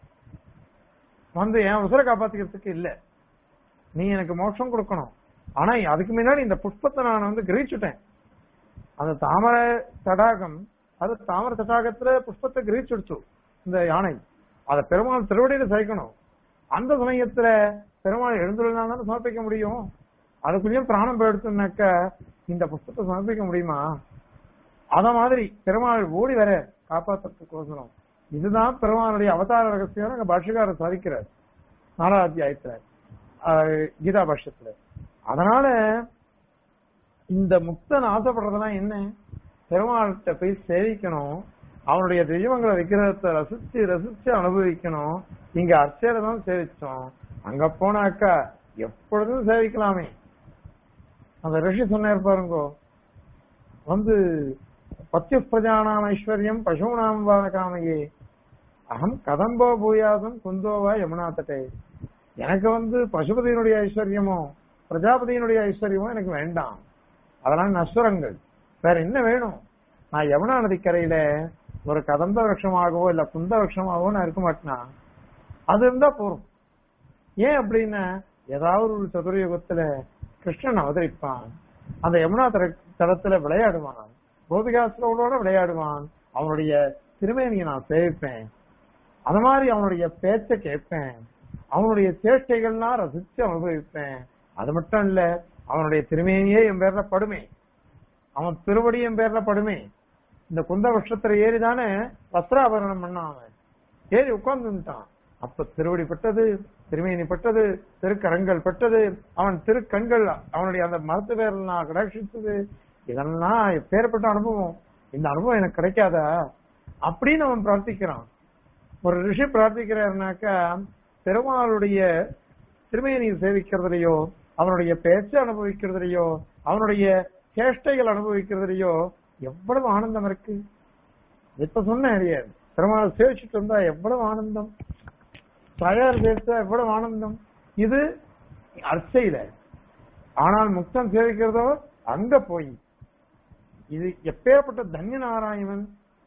வந்து என் உசுரை காப்பாத்திக்கிறதுக்கு இல்ல நீ எனக்கு மோட்சம் கொடுக்கணும் ஆனா அதுக்கு முன்னாடி இந்த புஷ்பத்தை நான் வந்து கிரகிச்சுட்டேன் அந்த தாமரை தடாகம் அது தாமரை தடாகத்துல புஷ்பத்தை கிரகிச்சுடுச்சு இந்த யானை அதை பெருமாள் திருவடியில சேர்க்கணும் அந்த சமயத்துல பெருமாள் எழுந்துள்ளா தானே சமர்ப்பிக்க முடியும் அதுக்குள்ளேயும் பிராணம் போயிடுச்சுனாக்க இந்த புஷ்பத்தை சமர்ப்பிக்க முடியுமா அத மாதிரி பெருமாள் ஓடி வர காப்பாற்றுறதுக்கோசரம் இதுதான் பெருமாளுடைய அவதார ரகசியம் அங்க பாஷ்யக்காரர் சாதிக்கிறார் நாலாவது அத்தியாயத்துல ஆஹ் கீதா பாஷ்யத்துல அதனால இந்த முக்தன் ஆசைப்படுறதெல்லாம் என்ன பெருமாள்கிட்ட போய் சேவிக்கணும் அவனுடைய தெய்வங்களை விக்கிரகத்தை ரசிச்சு ரசிச்சு அனுபவிக்கணும் இங்க அர்ச்சையில தான் சேவிச்சோம் அங்க போனாக்கா எப்பொழுதும் சேவிக்கலாமே அந்த ரிஷி சொன்னார் பாருங்கோ வந்து பத்திய பிரஜானாம் ஐஸ்வர்யம் பசுனாம் வானகாமையே அகம் கதம்போ பூயாசம் குந்தோவா யமுனா தட்டே எனக்கு வந்து பசுபதியினுடைய ஐஸ்வர்யமோ பிரஜாபதியினுடைய ஐஸ்வர்யமோ எனக்கு வேண்டாம் அதெல்லாம் நஸ்வரங்கள் வேற என்ன வேணும் நான் யமுனா நதிக்கரையில ஒரு கதம்ப விரட்சமாகவோ இல்ல குந்த விரட்சமாகவோ நான் இருக்க மாட்டேனா அது இருந்தா போதும் ஏன் அப்படின்னா ஏதாவது ஒரு சதுரயுகத்துல கிருஷ்ணன் அவதரிப்பான் அந்த யமுனா தர- தடத்துல விளையாடுவான் கோபிகாசுரோட விளையாடுவான் அவனுடைய திருமேனியை நான் சேவிப்பேன் அந்த மாதிரி அவனுடைய பேச்ச கேட்பேன் அவனுடைய சேஷ்டைகள்லாம் ரசிச்சு அனுபவிப்பேன் அது மட்டும் இல்ல அவனுடைய திருமேனியே என் பேர்ல படுமே அவன் திருவடி என் பேர்ல படுமே இந்த குந்த வருஷத்துல ஏறிதானே வஸ்திராபரணம் பண்ணான் அவன் ஏறி உட்கார்ந்துட்டான் அப்ப திருவடி பட்டது திருமேனி பட்டது திருக்கரங்கள் பட்டது அவன் திருக்கண்கள் அவனுடைய அந்த மரத்து பேரில் நான் கடாட்சித்தது இதெல்லாம் பேர்பட்ட அனுபவம் இந்த அனுபவம் எனக்கு கிடைக்காதா அப்படின்னு அவன் பிரார்த்திக்கிறான் ஒரு ரிஷி பிரார்த்திக்கிறாருனாக்கா பெருமாளுடைய திருமேனியை சேவிக்கிறதுலையோ அவனுடைய பேச்சை அனுபவிக்கிறதுலையோ அவனுடைய சேஷ்டைகள் அனுபவிக்கிறதுலையோ எவ்வளவு ஆனந்தம் இருக்கு இப்ப சொன்னேன் இல்லையா பெருமாள் சேவிச்சுட்டு வந்தா எவ்வளவு ஆனந்தம் தயார் சேர்த்தா எவ்வளவு ஆனந்தம் இது அர்ச்சையில ஆனால் முக்தன் சேவிக்கிறதோ அங்க போய் இது எப்பேற்பட்ட தன்ய நாராயணன்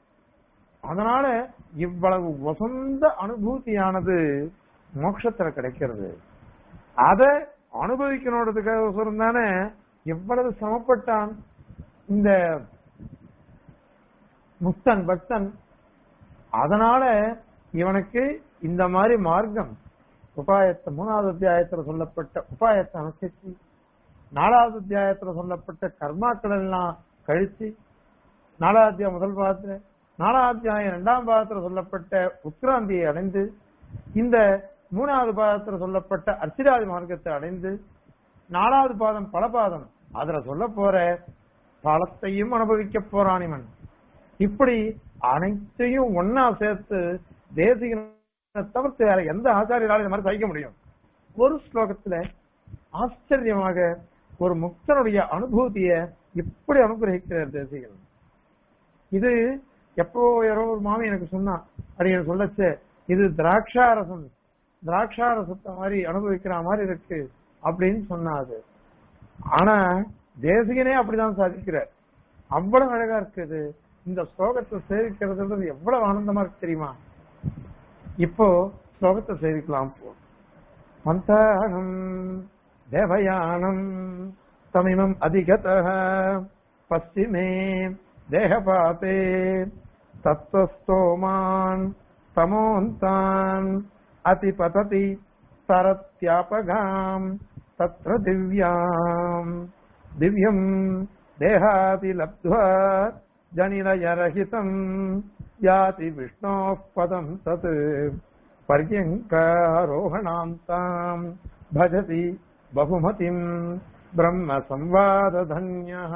அதனால இவ்வளவு வசந்த அனுபூதியானது மோட்சத்துல கிடைக்கிறது அத அனுபவிக்கணுன்றதுக்காக தானே எவ்வளவு சிரமப்பட்டான் இந்த முக்தன் பக்தன் அதனால இவனுக்கு இந்த மாதிரி மார்க்கம் உபாயத்தை மூணாவது அத்தியாயத்துல சொல்லப்பட்ட உபாயத்தை அனுசரிச்சு நாலாவது அத்தியாயத்துல சொல்லப்பட்ட கர்மாக்கள் எல்லாம் கழிச்சு நாலாவது அத்தியாயம் முதல் பாகத்துல நாலாவது அத்தியாயம் இரண்டாம் பாகத்துல சொல்லப்பட்ட உத்கிராந்தியை அடைந்து இந்த மூணாவது பாதத்துல சொல்லப்பட்ட அர்ச்சிராதி மார்க்கத்தை அடைந்து நாலாவது பாதம் பலபாதம் அதுல சொல்ல போற பலத்தையும் அனுபவிக்க போறான் இவன் இப்படி அனைத்தையும் ஒன்னா சேர்த்து தேசிகனை தவிர்த்து வேற எந்த ஆச்சாரியராலும் இந்த மாதிரி சகிக்க முடியும் ஒரு ஸ்லோகத்துல ஆச்சரியமாக ஒரு முக்தனுடைய அனுபூதிய இப்படி அனுகிரகிக்கிறார் தேசிகன் இது எப்போ யாரோ ஒரு மாமி எனக்கு சொன்னா அப்படி எனக்கு சொல்லச்சு இது திராட்சாரசம் திராட்சாரசத்தை மாதிரி அனுபவிக்கிற மாதிரி இருக்கு அப்படின்னு சொன்னாது ஆனா தேசிகனே அப்படிதான் சாதிக்கிறார் அவ்வளவு அழகா இருக்குது இந்த ஸ்லோகத்தை சேவிக்கிறதுன்றது எவ்வளவு ஆனந்தமா இருக்கு தெரியுமா இப்போ ஸ்லோகத்தை சேவிக்கலாம் போ மந்தாகம் தேவயானம் தமிமம் அதிகத பশ্চিமே தேகபாதே தத்துவஸ்தோமான் தமோந்தான் அதிபததி சரத்யாபகாம் தத்ர திவ்யாம் திவ்யம் தேகாதி லப்த்வா ஜனிலயரஹிதம் யாதி விஷ்ணோः பதம் தத் பர்யங்காரோகணாந்தாம் பஜதி பகுமதிம் பிரம்ம சம்வாததன்யः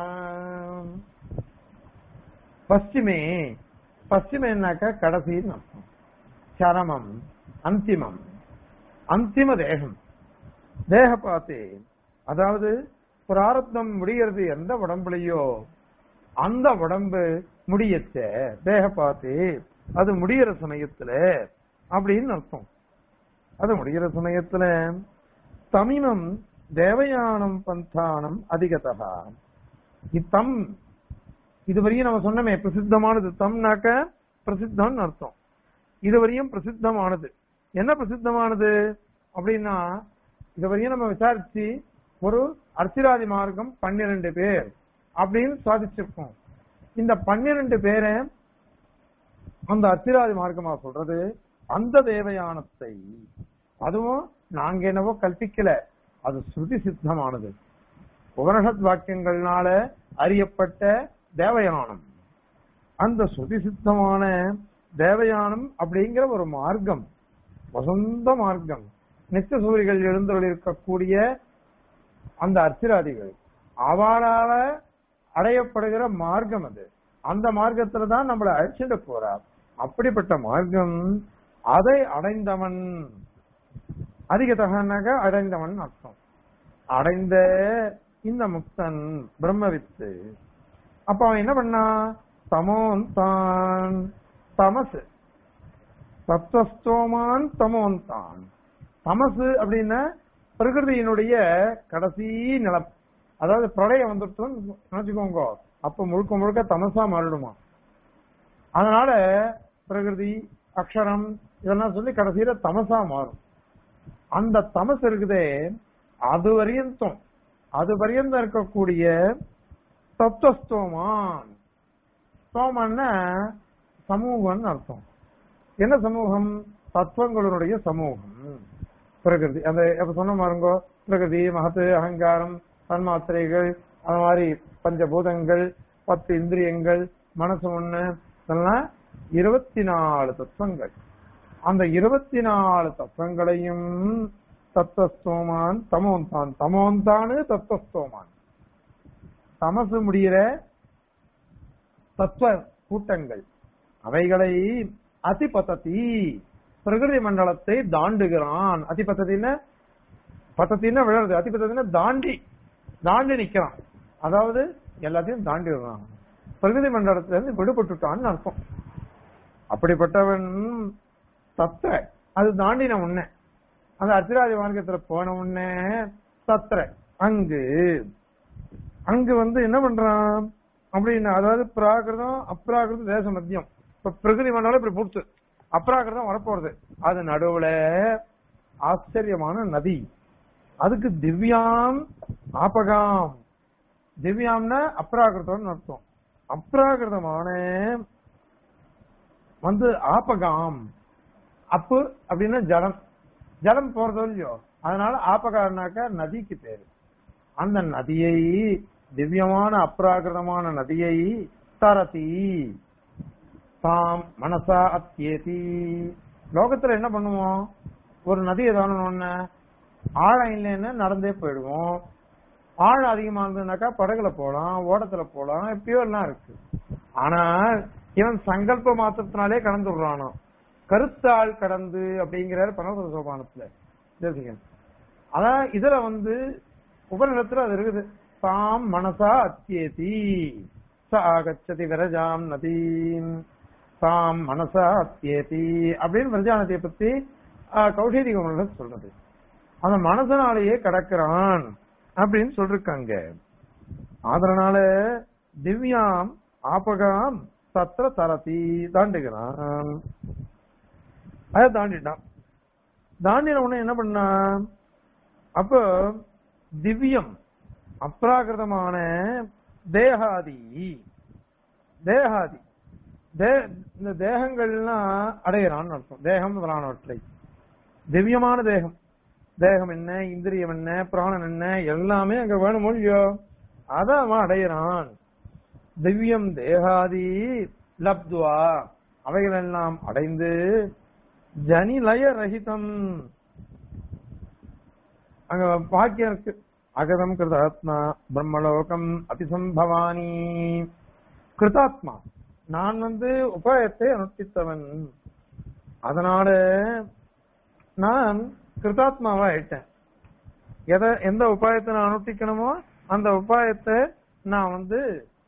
பশ্চিமே பশ্চিமேனாக்கா கடைசின்னு அர்த்தம் சரமம் அந்திமம் அந்திம தேகம் தேக பார்த்தே அதாவது பிராரப்தம் முடிகிறது எந்த உடம்புலையோ அந்த உடம்பு முடியச்ச தேக பார்த்து அது முடியிற சமயத்துல அப்படின்னு அர்த்தம் அது முடிகிற சமயத்துல தமிமம் தேவயானம் பந்தானம் அதிகதா இத்தம் இதுவரையும் நம்ம சொன்னோமே பிரசித்தமானது தம்னாக்க பிரசித்தம்னு அர்த்தம் இதுவரையும் பிரசித்தமானது என்ன பிரசித்தமானது அப்படின்னா இதுவரையும் நம்ம விசாரிச்சு ஒரு அர்ச்சிராதி மார்க்கம் பன்னிரண்டு பேர் அப்படின்னு சாதிச்சிருக்கோம் இந்த பன்னிரண்டு பேரை அந்த அத்திராதி மார்க்கமா சொல்றது அந்த தேவயானத்தை அதுவும் நாங்க என்னவோ கல்பிக்கல அது ஸ்ருதி சித்தமானது உபனிஷத் வாக்கியங்கள்னால அறியப்பட்ட தேவயானம் அந்த ஸ்ருதி சித்தமான தேவயானம் அப்படிங்கிற ஒரு மார்க்கம் வசந்த மார்க்கம் நித்திய சூரிகள் எழுந்தருள் இருக்கக்கூடிய அந்த அர்ச்சிராதிகள் அவளால அடையப்படுகிற மார்க்கம் அது அந்த மார்க்கத்துல தான் நம்மளை அழைச்சிட்டு போறார் அப்படிப்பட்ட மார்க்கம் அதை அடைந்தவன் அதிக தகனாக அடைந்தவன் அர்த்தம் அடைந்த இந்த முக்தன் பிரம்மவித்து அப்ப அவன் என்ன பண்ணா தமோன் தான் தமசு தத்துவஸ்தோமான் தமோன் தான் தமசு அப்படின்னா பிரகிருதியினுடைய கடைசி நிலம் அதாவது பிரளயம் வந்துட்டோம்னு நினைச்சுக்கோங்க அப்ப முழுக்க முழுக்க தமசா மாறிடுமா அதனால பிரகிருதி அக்ஷரம் இதெல்லாம் சொல்லி கடைசியில தமசா மாறும் அந்த தமசு இருக்குதே அது வரையந்தம் அது வரையந்தம் இருக்கக்கூடிய தத்துவஸ்தோமான் ஸ்தோமன்னா சமூகம்னு அர்த்தம் என்ன சமூகம் தத்துவங்களுடைய சமூகம் பிரகிருதி அந்த இப்ப சொன்ன பாருங்க பிரகிருதி மகத்து அகங்காரம் தன்மாத்திரைகள் அந்த மாதிரி பஞ்சபூதங்கள் பத்து இந்திரியங்கள் மனசு ஒண்ணு இதெல்லாம் இருபத்தி நாலு தத்துவங்கள் அந்த இருபத்தி நாலு தத்துவங்களையும் தத்துவஸ்தோமான் தமோந்தான் தமோந்தானு தத்துவஸ்தோமான் தமசு முடிகிற தத்துவ கூட்டங்கள் அவைகளை அதிபததி பிரகிருதி மண்டலத்தை தாண்டுகிறான் அதிபத்தத்தின்னா பத்தத்தின்னா விழறது அதிபத்தத்தின்னா தாண்டி தாண்டி நிக்கிறான் அதாவது எல்லாத்தையும் தாண்டி விடுறான் பிரகிருதி மண்டலத்துல இருந்து விடுபட்டுட்டான்னு அர்த்தம் அப்படிப்பட்டவன் தத்திர அது தாண்டின உடனே அந்த அர்த்திராஜ மார்க்கத்துல போன உடனே தத்திர அங்கு அங்கு வந்து என்ன பண்றான் அப்படின்னா அதாவது பிராகிருதம் அப்ராகிருதம் தேச மத்தியம் இப்ப பிரகிருதி மண்டலம் இப்படி பூர்த்து அப்ராகிருதம் வரப்போறது அது நடுவுல ஆச்சரியமான நதி அதுக்கு திவ்யாம் ஆபகாம் திவ்யாம்னா அப்ராகிருதம்னு அர்த்தம் அப்ராகிருதமான வந்து ஆபகாம் அப்பு அப்படின்னா ஜலம் ஜலம் போறதோ இல்லையோ அதனால ஆபகாரனாக்க நதிக்கு பேரு அந்த நதியை திவ்யமான அப்ராகிருதமான நதியை தரதி தாம் மனசா அத்தியேதி லோகத்துல என்ன பண்ணுவோம் ஒரு நதியை தானோன்னு ஆழம் இல்லைன்னு நடந்தே போயிடுவோம் ஆழம் அதிகமா இருந்ததுனாக்கா படகுல போலாம் ஓடத்துல போலாம் எப்பயோ எல்லாம் இருக்கு ஆனால் இவன் சங்கல்ப மாத்திரத்தினாலே கடந்து விடுறானோ கருத்தாள் கடந்து அப்படிங்கிறார் பரமபுர சோபானத்துல தேசிகன் அதான் இதுல வந்து உபநிடத்துல அது இருக்குது தாம் மனசா அத்தியேதி ச ஆகச்சதி விரஜாம் நதீம் தாம் மனசா அத்தியேதி அப்படின்னு விரஜா நதியை பத்தி கௌஷேதிக உபநிடத் சொல்றது அந்த மனசனாலேயே கடக்கிறான் அப்படின்னு சொல்லிருக்காங்க அதனால திவ்யாம் ஆபகாம் சத்திர தரதி தாண்டுகிறான் அதை தாண்டிட்டான் தாண்டின உடனே என்ன பண்ணான் அப்போ திவ்யம் அப்ராகிருதமான தேகாதி தேகாதி தே- இந்த தேகங்கள்லாம் அடையிறான்னு அர்த்தம் தேகம் முதலானவற்றை திவ்யமான தேகம் தேகம் என்ன இந்திரியம் என்ன பிராணன் என்ன எல்லாமே அங்க வேணுமோ இல்லையோ அத அவன் அடையிறான் திவ்யம் தேகாதி லப்துவா அவைகள் எல்லாம் அடைந்து ஜனிலய ரஹிதம் அங்க வாக்கியம் இருக்கு அகதம் கிருதாத்மா பிரம்மலோகம் அபிசம்பவானி கிருதாத்மா நான் வந்து உபாயத்தை அனுஷ்டித்தவன் அதனால நான் கிருதாத்மாவா ஆயிட்டேன் எதை எந்த உபாயத்தை நான் அனுஷ்டிக்கணுமோ அந்த உபாயத்தை நான் வந்து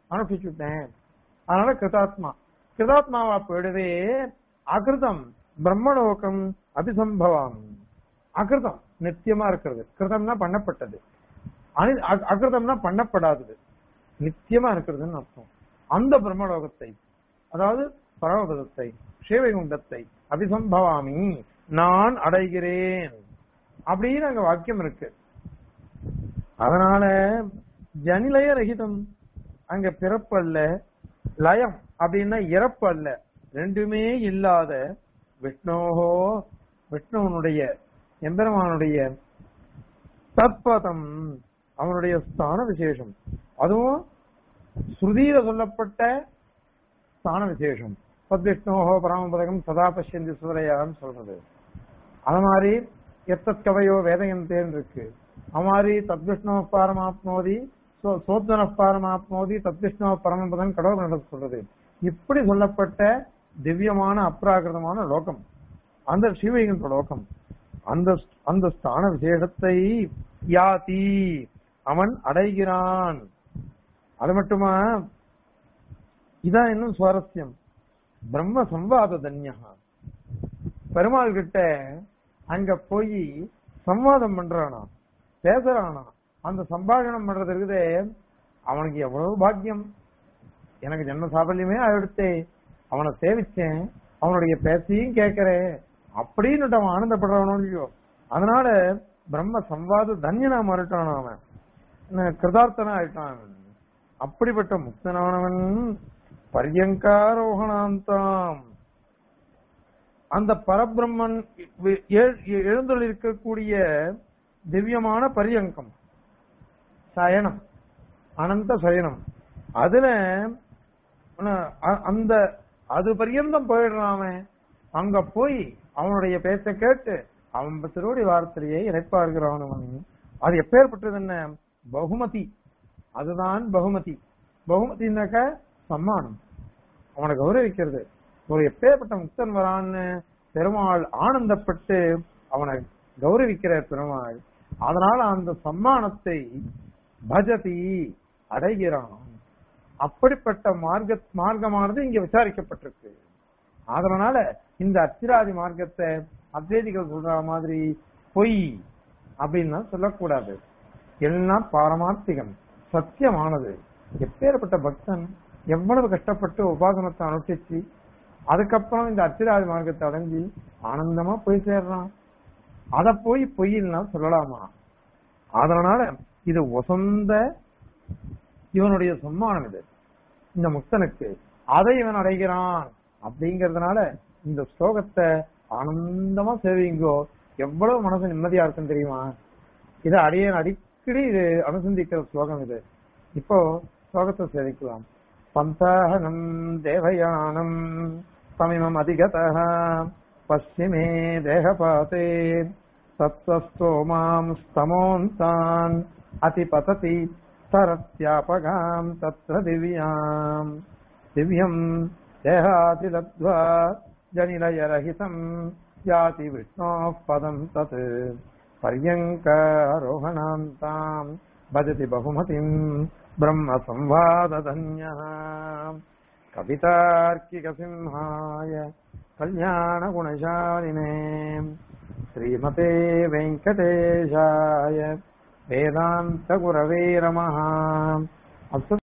அனுஷ்டிச்சுட்டேன் அதனால கிருதாத்மா கிருதாத்மாவா போயிடவே அகிருதம் பிரம்மலோகம் அபிசம்பவம் அகிருதம் நித்தியமா இருக்கிறது கிருதம்னா பண்ணப்பட்டது அனி- அ- அகிருதம்னா பண்ணப்படாதது நித்தியமா இருக்கிறதுன்னு அர்த்தம் அந்த பிரம்மலோகத்தை அதாவது பரமபதத்தை ஸ்ரீவைகுண்டத்தை அபிசம்பவாமி நான் அடைகிறேன் அப்படின்னு அங்க வாக்கியம் இருக்கு அதனால ஜனிலய ரகிதம் அங்க பிறப்பு அல்ல லயம் அப்படின்னா இறப்பு அல்ல ரெண்டுமே இல்லாத விஷ்ணோஹோ விஷ்ணுவனுடைய எம்பெருமானுடைய தத்பதம் அவனுடைய ஸ்தான விசேஷம் அதுவும் ஸ்ருதியில சொல்லப்பட்ட ஸ்தான விசேஷம் பத்விஷ்ணோஹோ பரமபதகம் சதா பஷ்யந்தி சூரையான்னு சொல்றது அது மாதிரி எத்தத் கவையோ வேதயந்தேன்னு இருக்கு அது மாதிரி தத்விஷ்ணோ பாரமாப்னோதி சோ- சோத்வன பாரமாப்னோதி தத்விஷ்ணோ பரமபதம் கடவுள் நடத்த சொல்றது இப்படி சொல்லப்பட்ட திவ்யமான அப்ராகிருதமான லோகம் அந்த சிவகின்ற லோகம் அந்த அந்த ஸ்தான விசேஷத்தை யாதி அவன் அடைகிறான் அது மட்டுமா இதான் இன்னும் சுவாரஸ்யம் பிரம்ம சம்வாத தன்யா பெருமாள் கிட்ட அங்க போய் சம்வாதம் பண்றானா பேசுறானா அந்த சம்பாஷணம் பண்றது இருக்குதே அவனுக்கு எவ்வளவு பாக்கியம் எனக்கு ஜென்ம சாபல்யமே ஆயிடுத்தே அவனை சேவிச்சேன் அவனுடைய பேச்சையும் கேட்கிறேன் அப்படின்னு அவன் ஆனந்தப்படுறவனோ இல்லையோ அதனால பிரம்ம சம்வாத தன்யனா மாறிட்டான் அவன் என்ன, கிருதார்த்தனா ஆயிட்டான் அவன். அப்படிப்பட்ட முக்தனானவன் பரியங்காரோகணாந்தாம் அந்த பரபிரம்மன் எழுந்துள்ள இருக்கக்கூடிய திவ்யமான பரியங்கம் சயனம் அனந்த சயனம் அதுல அஹ், அ- அந்த அது பரியந்தம் போயிடுறான் அவன் அங்க போய் அவனுடைய பேச்ச கேட்டு அவன் திருவடி வார்த்தையை இறைப்பாருகிறான் அவன் அது எப்பேற்பட்டது என்ன பகுமதி அதுதான் பகுமதி பகுமதினாக்க சம்மானம் அவனை கௌரவிக்கிறது ஒரு எப்பேற்பட்ட முக்தன் வரான்னு பெருமாள் ஆனந்தப்பட்டு அவனை கௌரவிக்கிற பெருமாள் அதனால அந்த சம்மானத்தை பஜதி அடைகிறான் அப்படிப்பட்ட மார்க்க மார்க்கமானது இங்க விசாரிக்கப்பட்டிருக்கு அதனால இந்த அச்சிராதி மார்க்கத்தை அத்வைதிகள் சொல்ற மாதிரி பொய் அப்படின்னா சொல்லக்கூடாது எல்லாம் பாரமார்த்திகம் சத்தியமானது எப்பேற்பட்ட பக்தன் எவ்வளவு கஷ்டப்பட்டு உபாசனத்தை அனுஷ்டிச்சு அதுக்கப்புறம் இந்த அச்சிராதி மார்க்கத்தை அடைஞ்சு ஆனந்தமா போய் சேர்றான் அத போய் பொய்யில்னா சொல்லலாமா அதனால இது உசந்த இவனுடைய சம்மானம் இது இந்த முக்தனுக்கு அதை இவன் அடைகிறான் அப்படிங்கறதுனால இந்த ஸ்லோகத்தை ஆனந்தமா சேவிங்கோ எவ்வளவு மனசு நிம்மதியா இருக்குன்னு தெரியுமா இது அடிய அடிக்கடி இது அனுசந்திக்கிற ஸ்லோகம் இது இப்போ ஸ்லோகத்தை சேவிக்கலாம் பந்தாஹனம் தேவயானம் தமிமம் அதிகதः பश्चिमे தேகபாதே தத்வஸ்தோமாம் ஸ்தமோந்தான் அதிபததி सरत्यापगाम् तत्र दिव्याम् दिव्यम् देहातिलब्ध्वा जनिलयरहितम् याति विष्णोः पदम् तत् पर्यङ्कारोहणान्ताम् भजति बहुमतिम् ब्रह्मसंवादधन्यः कवितार्किकसिंहाय कल्याणगुणशालिने श्रीमते वेङ्कटेशाय वेदान्तगुरवे नमः अस्तु